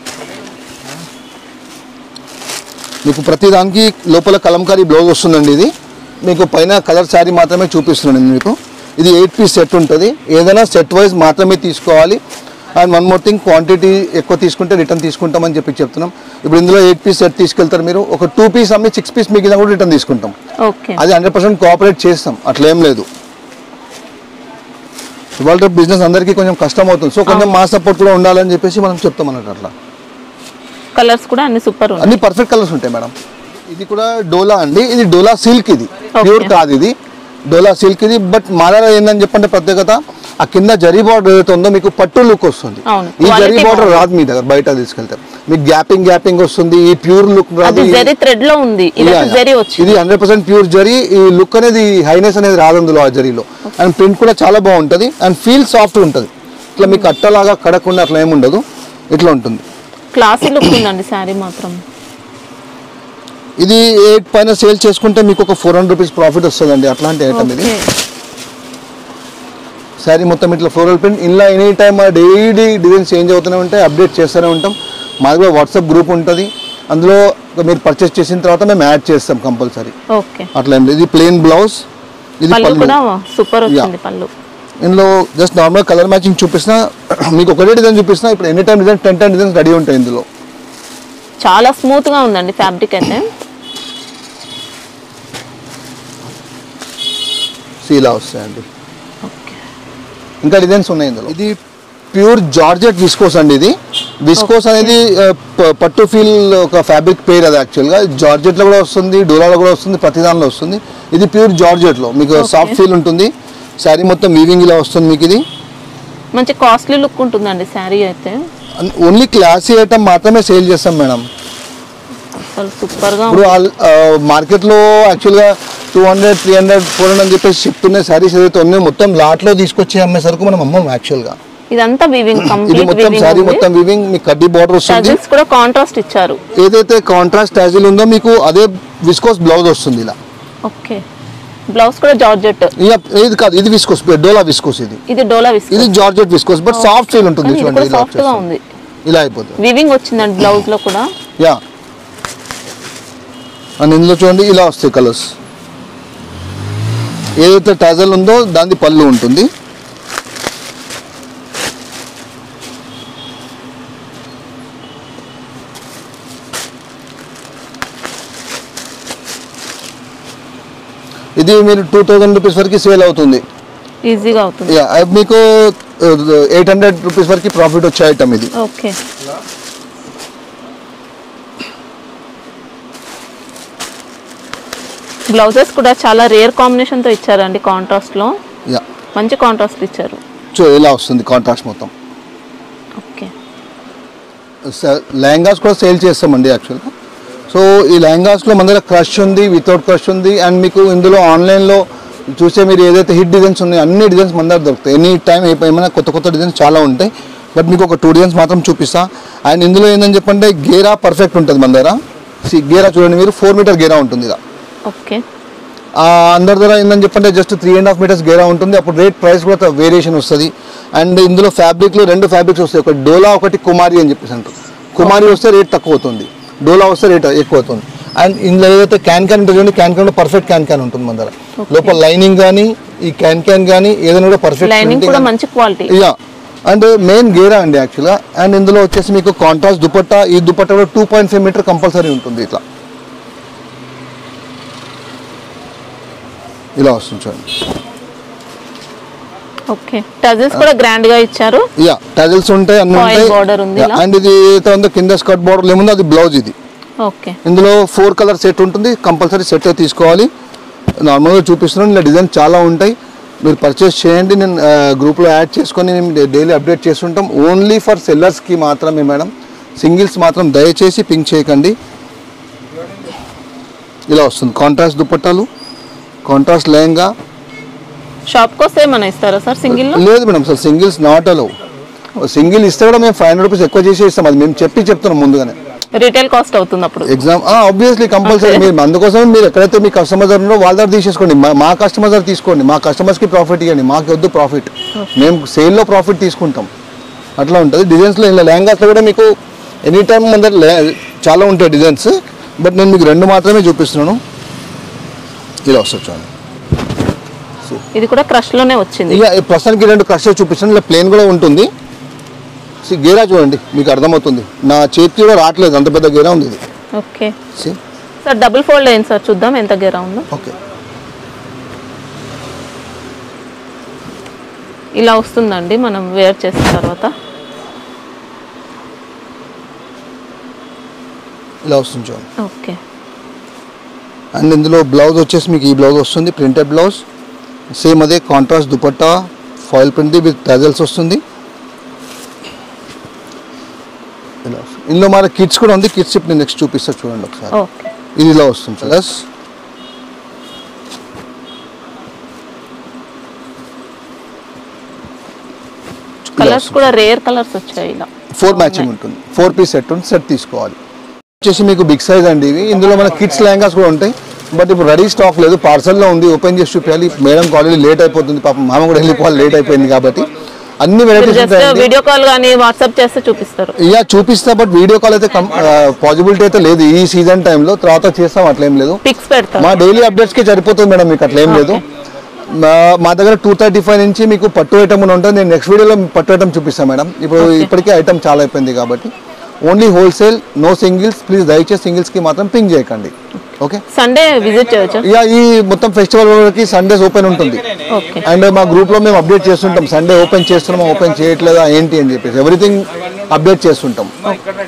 మీకు ప్రతి దానికి లోపల కలంకారీ బ్లౌజ్ వస్తుందండి ఇది మీకు పైన కలర్ శారీ మాత్రమే చూపిస్తున్నాను నేను మీకు ఇది ఎయిట్ పీస్ సెట్ ఉంటుంది ఏదైనా సెట్ వైజ్ మాత్రమే తీసుకోవాలి and one more thing quantity ఎక్కువ తీసుకుంటే రిటర్న్ తీసుకుంటామని చెప్పి చెప్తున్నాం ఇప్పుడు ఇందులో ఎయిట్ పీస్ సెట్ తీసుకెళ్తారు మీరు ఒక టూ పీస్ అమ్మి సిక్స్ పీస్ మిగిలిన కూడా రిటర్న్ తీసుకుంటాం ఓకే అది హండ్రెడ్ పర్సెంట్ కోఆపరేట్ చేస్తాం అట్లా ఏం లేదు ఇవాళ బిజినెస్ అందరికీ కొంచెం కష్టం అవుతుంది సో కొంచెం మా సపోర్ట్ కూడా ఉండాలని చెప్పేసి మనం చెప్తాం అన్నట్టు అట్లా కలర్స్ కూడా అన్ని సూపర్ ఉన్నాయి అన్ని పర్ఫెక్ట్ కలర్స్ ఉంటాయి మేడం ఇది కూడా డోలా అండి ఇది డోలా సిల్క్ ఇది Okay. ప్యూర్ కాదు ఇది డోలా సిల్క్ ఇది బట్ మాలాలో ఏందని చెప్పంటే ప్రత్యేకత ఆ కింద జరీ బార్డర్ ఏదైతే ఉందో మీకు పట్టు లుక్ వస్తుంది అవును. ఈ జరీ Quality బార్డర్ బాగుంది. రాదు మీ దగ్గర బయట తీసుకెళ్తారు మీకు గ్యాపింగ్ గ్యాపింగ్ వస్తుంది ఈ ప్యూర్ లుక్ రాదు అది ఈ- జరీ థ్రెడ్ లో ఉంది ఇది Yeah, yeah. జరీ వచ్చింది ఇది హండ్రెడ్ పర్సెంట్ ప్యూర్ జరీ ఈ లుక్ అనేది హైనెస్ అనేది రాదు అందులో ఆ జరీలో అండ్ ప్రింట్ కూడా చాలా బాగుంటుంది అండ్ ఫీల్ సాఫ్ట్ ఉంటుంది ఇట్లా మీకు అట్టలాగా కడకుండా అట్లా ఏమి ఉండదు ఇట్లా ఉంటుంది క్లాసీ లుక్ ఉందండి శారీ మాత్రం ఇది ఎయిట్ పైన సేల్ చేసుకుంటే మీకు ఒక ఫోర్ హండ్రెడ్ రూపీస్ ప్రాఫిట్ వస్తుందండి అట్లాంటి ఐటమ్ ఇది ఓకే శారీ మొత్తం ఇట్లా ఫ్లోరల్ ప్రింట్ ఇలా any time daily designs change అవుతూనే ఉంటాయి అప్డేట్ చేస్తూనే ఉంటాం మాది కూడా వాట్సాప్ గ్రూప్ ఉంటుంది అందులో మీరు పర్చేస్ చేసిన తర్వాత మేము యాడ్ చేస్తాం కంపల్సరీ ఓకే అట్లా ఏం లేదు ఇది ప్లెయిన్ బ్లౌజ్ ఇది పళ్ళు పళ్ళు కూడా సూపర్ వచ్చింది పళ్ళు ఇందులో జస్ట్ నార్మల్ కలర్ మ్యాచింగ్ చూపిస్తున్నా మీకు ఒకటే డిజైన్ చూపిస్తున్నా ఇప్పుడు any time design ten ten designs ready ఉంటాయి ఇందులో చాలా స్మూత్ గా ఉందండి ఫ్యాబ్రిక్ అయితే సీలా వస్తాయండి ఓకే ఇంకా డిజైన్స్ ఉన్నాయి ఇందులో ఇది ప్యూర్ జార్జెట్ విస్కోస్ అండి ఇది విస్కోస్ అనేది ఆ, ప- పట్టు ఫీల్ ఒక ఫ్యాబ్రిక్ పేరు అది యాక్చువల్గా జార్జెట్ లో కూడా వస్తుంది డోలాలో కూడా వస్తుంది ప్రతి దానిలో వస్తుంది ఇది ప్యూర్ జార్జెట్ లో మీకు Okay. సాఫ్ట్ ఫీల్ ఉంటుంది శారీ మొత్తం వీవింగ్ ఇలా వస్తుంది మీకు ఇది మంచి కాస్ట్లీ లుక్ ఉంటుందండి శారీ అయితే ఓన్లీ క్లాసీ ఐటమ్ మాత్రమే సేల్ చేస్తాం మేడం అసలు సూపర్ గా ఇప్పుడు మార్కెట్లో యాక్చువల్గా two hundred three hundred four hundred అని చెప్పేసి చెప్తున్న శారీస్ ఏదైతే ఉన్నాయో మొత్తం లాట్లో తీసుకొచ్చి అమ్మే సరుకు మనం అమ్మం యాక్చువల్గా ఇదంతా వీవింగ్ ఇది కంప్లీట్ మొత్తం శారీ మొత్తం వివింగ్ మీకు కడ్డీ బార్డర్ వస్తుంది టజిల్స్ కూడా కాంట్రాస్ట్ ఇచ్చారు ఏదైతే కాంట్రాస్ట్ టాజిల్ ఉందో మీకు అదే విస్కోస్ బ్లౌజ్ వస్తుంది ఇలా ఓకే బ్లౌజ్ కూడా జార్జెట్ ఇక ఇది కాదు ఇది విస్కోస్ డోలా విస్కోస్ ఇది ఇది డోలా విస్క్ ఇది georgette viscose but soft feel ఉంటుంది ఇది చూడండి కూడా ఇలా సాఫ్ట్ గా వచ్చేస్తుంది. ఉంది ఇలా అయిపోతుంది వీవింగ్ వచ్చిందండి బ్లౌజ్ లో కూడా యా అండ్ ఇందులో చూడండి ఇలా వస్తాయి కలర్స్ ఏదైతే టాజల్ ఉందో దాని పళ్ళు ఉంటుంది ఇది మీరు టూ థౌజండ్ రూపీస్ వరకు సేల్ అవుతుంది ఈజీగా అవుతుంది యా అది మీకు ఎయిట్ హండ్రెడ్ రూపీస్ వరకు ప్రాఫిట్ వచ్చే ఐటమ్ ఇది ఓకే బ్లౌజెస్ కూడా చాలా రేర్ కాంబినేషన్ తో ఇచ్చారండి కాంట్రాస్ట్ లో యా మంచి కాంట్రాస్ట్ ఇచ్చారు సో ఇలా వస్తుంది కాంట్రాక్ట్ మొత్తం ఓకే లెహంగాస్ కూడా సేల్ చేస్తామండి యాక్చువల్గా సో ఈ లెహంగాస్లో మన దగ్గర క్రష్ ఉంది వితౌట్ క్రష్ ఉంది అండ్ మీకు ఇందులో ఆన్లైన్లో చూసే మీరు ఏదైతే హిట్ డిజైన్స్ ఉన్నాయో అన్ని డిజైన్స్ మన దగ్గర దొరుకుతాయి ఎనీ టైం ఏమైనా కొత్త కొత్త డిజైన్స్ చాలా ఉంటాయి బట్ మీకు ఒక టూ డిజైన్స్ మాత్రం చూపిస్తా అండ్ ఇందులో ఏంటని చెప్పంటే గేరా పర్ఫెక్ట్ ఉంటుంది మన దగ్గర See, గేరా చూడండి మీరు ఫోర్ మీటర్ గేరా ఉంటుంది ఇలా ఓకే ఆ, అందరి ధర ఏందని చెప్పంటే just three and half metres గేరా ఉంటుంది అప్పుడు రేట్ ప్రైస్ కూడా వేరియేషన్ వస్తుంది అండ్ ఇందులో ఫ్యాబ్రిక్లో రెండు ఫ్యాబ్రిక్స్ వస్తాయి ఒకటి డోలా ఒకటి కుమారి అని చెప్పేసి అంటారు కుమారి వస్తే రేట్ తక్కువ అవుతుంది డోలా వస్తే రేట్ ఎక్కువ అవుతుంది అండ్ ఇందులో ఏదైతే క్యాన్ క్యాన్ ఉంటుంది can can perfect can can ఉంటుంది మన దగ్గర లోపల లైనింగ్ కానీ ఈ క్యాన్ క్యాన్ కానీ ఏదైనా కూడా పర్ఫెక్ట్ లైనింగ్ కూడా మంచి క్వాలిటీ యా అండ్ మెయిన్ గేరా అండి యాక్చువల్గా అండ్ ఇందులో వచ్చేసి మీకు కాంట్రాస్ట్ దుపట్టా ఈ దుపట్టా కూడా two point five metre compulsory ఉంటుంది ఇట్లా ఇలా వస్తుంది చూడండి ఓకే టజల్స్ కూడా గ్రాండ్ గా ఇచ్చారు యా టజల్స్ ఉంటాయి అన్ని Foil ఉంటాయి border ఉంది ఇలా. అండ్ ఇది ఏదైతే ఉందో కింద స్కర్ట్ బార్డర్ ఏముందో అది బ్లౌజ్ ఇది ఓకే ఇందులో ఫోర్ కలర్ సెట్ ఉంటుంది కంపల్సరీ సెట్ తీసుకోవాలి నార్మల్గా చూపిస్తున్నాను ఇలా డిజైన్ చాలా ఉంటాయి మీరు పర్చేస్ చేయండి నేను గ్రూప్లో యాడ్ చేసుకొని నేను డైలీ అప్డేట్ చేస్తుంటాం ఓన్లీ ఫర్ సెల్లర్స్కి మాత్రమే మేడం సింగిల్స్ మాత్రం దయచేసి పింక్ చేయకండి ఇలా వస్తుంది కాంట్రాస్ట్ దుపట్టాలు కాంట్రాస్ట్ లెహంగా షాప్ కోస్తే ఏమైనా ఇస్తారా సార్ సింగిల్ లో లేదు madam sir singles not allow single ఇస్తే కూడా మేము ఫైవ్ హండ్రెడ్ రూపీస్ ఎక్కువ చేసి ఇస్తాం అది మేము చెప్పి చెప్తున్నాం ముందుగానే రీటైల్ కాస్ట్ అవుతుంది అప్పుడు ఎగ్జామ్ ఆబ్వియస్లీ కంపల్సరీ మీరు అందుకోసం మీరు ఎక్కడైతే మీ కస్టమర్ దగ్గర ఉన్నారో వాళ్ళ దగ్గర తీసేసుకోండి మా- మా కస్టమర్ దగ్గర తీసుకోండి మా కస్టమర్స్కి ప్రాఫిట్ ఇవ్వండి మాకు వద్దు ప్రాఫిట్ మేము సేల్లో ప్రాఫిట్ తీసుకుంటాం అట్లా ఉంటుంది డిజైన్స్లో ఇలా లెహంగాస్లో కూడా మీకు ఎనీ టైం మన దగ్గర లే- చాలా ఉంటాయి డిజైన్స్ బట్ నేను మీకు రెండు మాత్రమే చూపిస్తున్నాను ఇలా వస్తుంది చూడండి ఇది కూడా క్రష్ లోనే వచ్చింది ఇక ప్రస్తుతానికి రెండు క్రష్ చూపిస్తాను ఇలా ప్లేన్ కూడా ఉంటుంది See, గేరా చూడండి మీకు అర్థమవుతుంది నా చేతికి కూడా రావట్లేదు అంత పెద్ద గేరా ఉంది ఇది okay See? Sir double fold అయింది సార్ చూద్దాం ఎంత గేరా ఉందో ఓకే ఇలా వస్తుందండి మనం వేర్ చేసిన తర్వాత ఇలా వస్తుంది చూడండి ఓకే అండ్ ఇందులో బ్లౌజ్ వచ్చేసి మీకు ఈ బ్లౌజ్ వస్తుంది ప్రింటెడ్ బ్లౌజ్ సేమ్ అదే contrast dupatta foil print with tassels వస్తుంది ఇలా వస్తుంది. ఇందులో మన కిడ్స్ కూడా ఉంది కిడ్స్ ఇప్పుడు నేను నెక్స్ట్ చూపిస్తా చూడండి ఒకసారి ఓకే ఇది ఇలా వస్తుంది ప్లస్ కలర్స్ కూడా రేర్ కలర్స్ వచ్చాయి ఇలా ఫోర్ మ్యాచింగ్ ఉంటుంది ఫోర్ పీస్ సెట్ ఉంటుంది సెట్ తీసుకోవాలి వచ్చేసి మీకు బిగ్ సైజ్ అండి ఇవి ఇందులో మన కిడ్స్ లెహంగాస్ కూడా ఉంటాయి బట్ ఇప్పుడు రెడీ స్టాక్ లేదు పార్సల్లో ఉంది ఓపెన్ చేసి చూపించాలి మేడం కాలేజ్ లేట్ అయిపోతుంది పాపం మామ కూడా వెళ్ళిపోవాలి లేట్ అయిపోయింది కాబట్టి అన్ని వెరైటీస్ జస్ట్ ఉంటాయండి వీడియో కాల్ కానీ వాట్సాప్ చేస్తే చూపిస్తారు ఇక చూపిస్తా బట్ వీడియో కాల్ అయితే పాసిబిలిటీ అయితే లేదు ఈ సీజన్ టైంలో తర్వాత చేస్తాం అట్లేం లేదు పిక్స్ పెడతారు మా డైలీ అప్డేట్స్కి సరిపోతుంది మేడం మీకు అట్లా ఏం లేదు మా- మా దగ్గర టూ థర్టీ ఫైవ్ నుంచి మీకు పట్టు ఐటమ్ అని ఉంటుంది నేను నెక్స్ట్ వీడియోలో పట్టు ఐటమ్ చూపిస్తాను మేడం ఇప్పుడు ఇప్పటికే ఐటమ్ చాలా అయిపోయింది కాబట్టి only wholesale no singles please దయచేసి సింగిల్స్కి మాత్రం పింక్ చేయకండి ఓకే సండే విజిట్ చేయొచ్చు ఇక ఈ మొత్తం ఫెస్టివల్ వరకు సండేస్ ఓపెన్ ఉంటుంది ఓకే అండ్ మా గ్రూప్లో మేము అప్డేట్ చేస్తుంటాం సండే ఓపెన్ చేస్తున్నామా ఓపెన్ చేయట్లేదా ఏంటి అని చెప్పేసి ఎవ్రీథింగ్ అప్డేట్ చేస్తుంటాం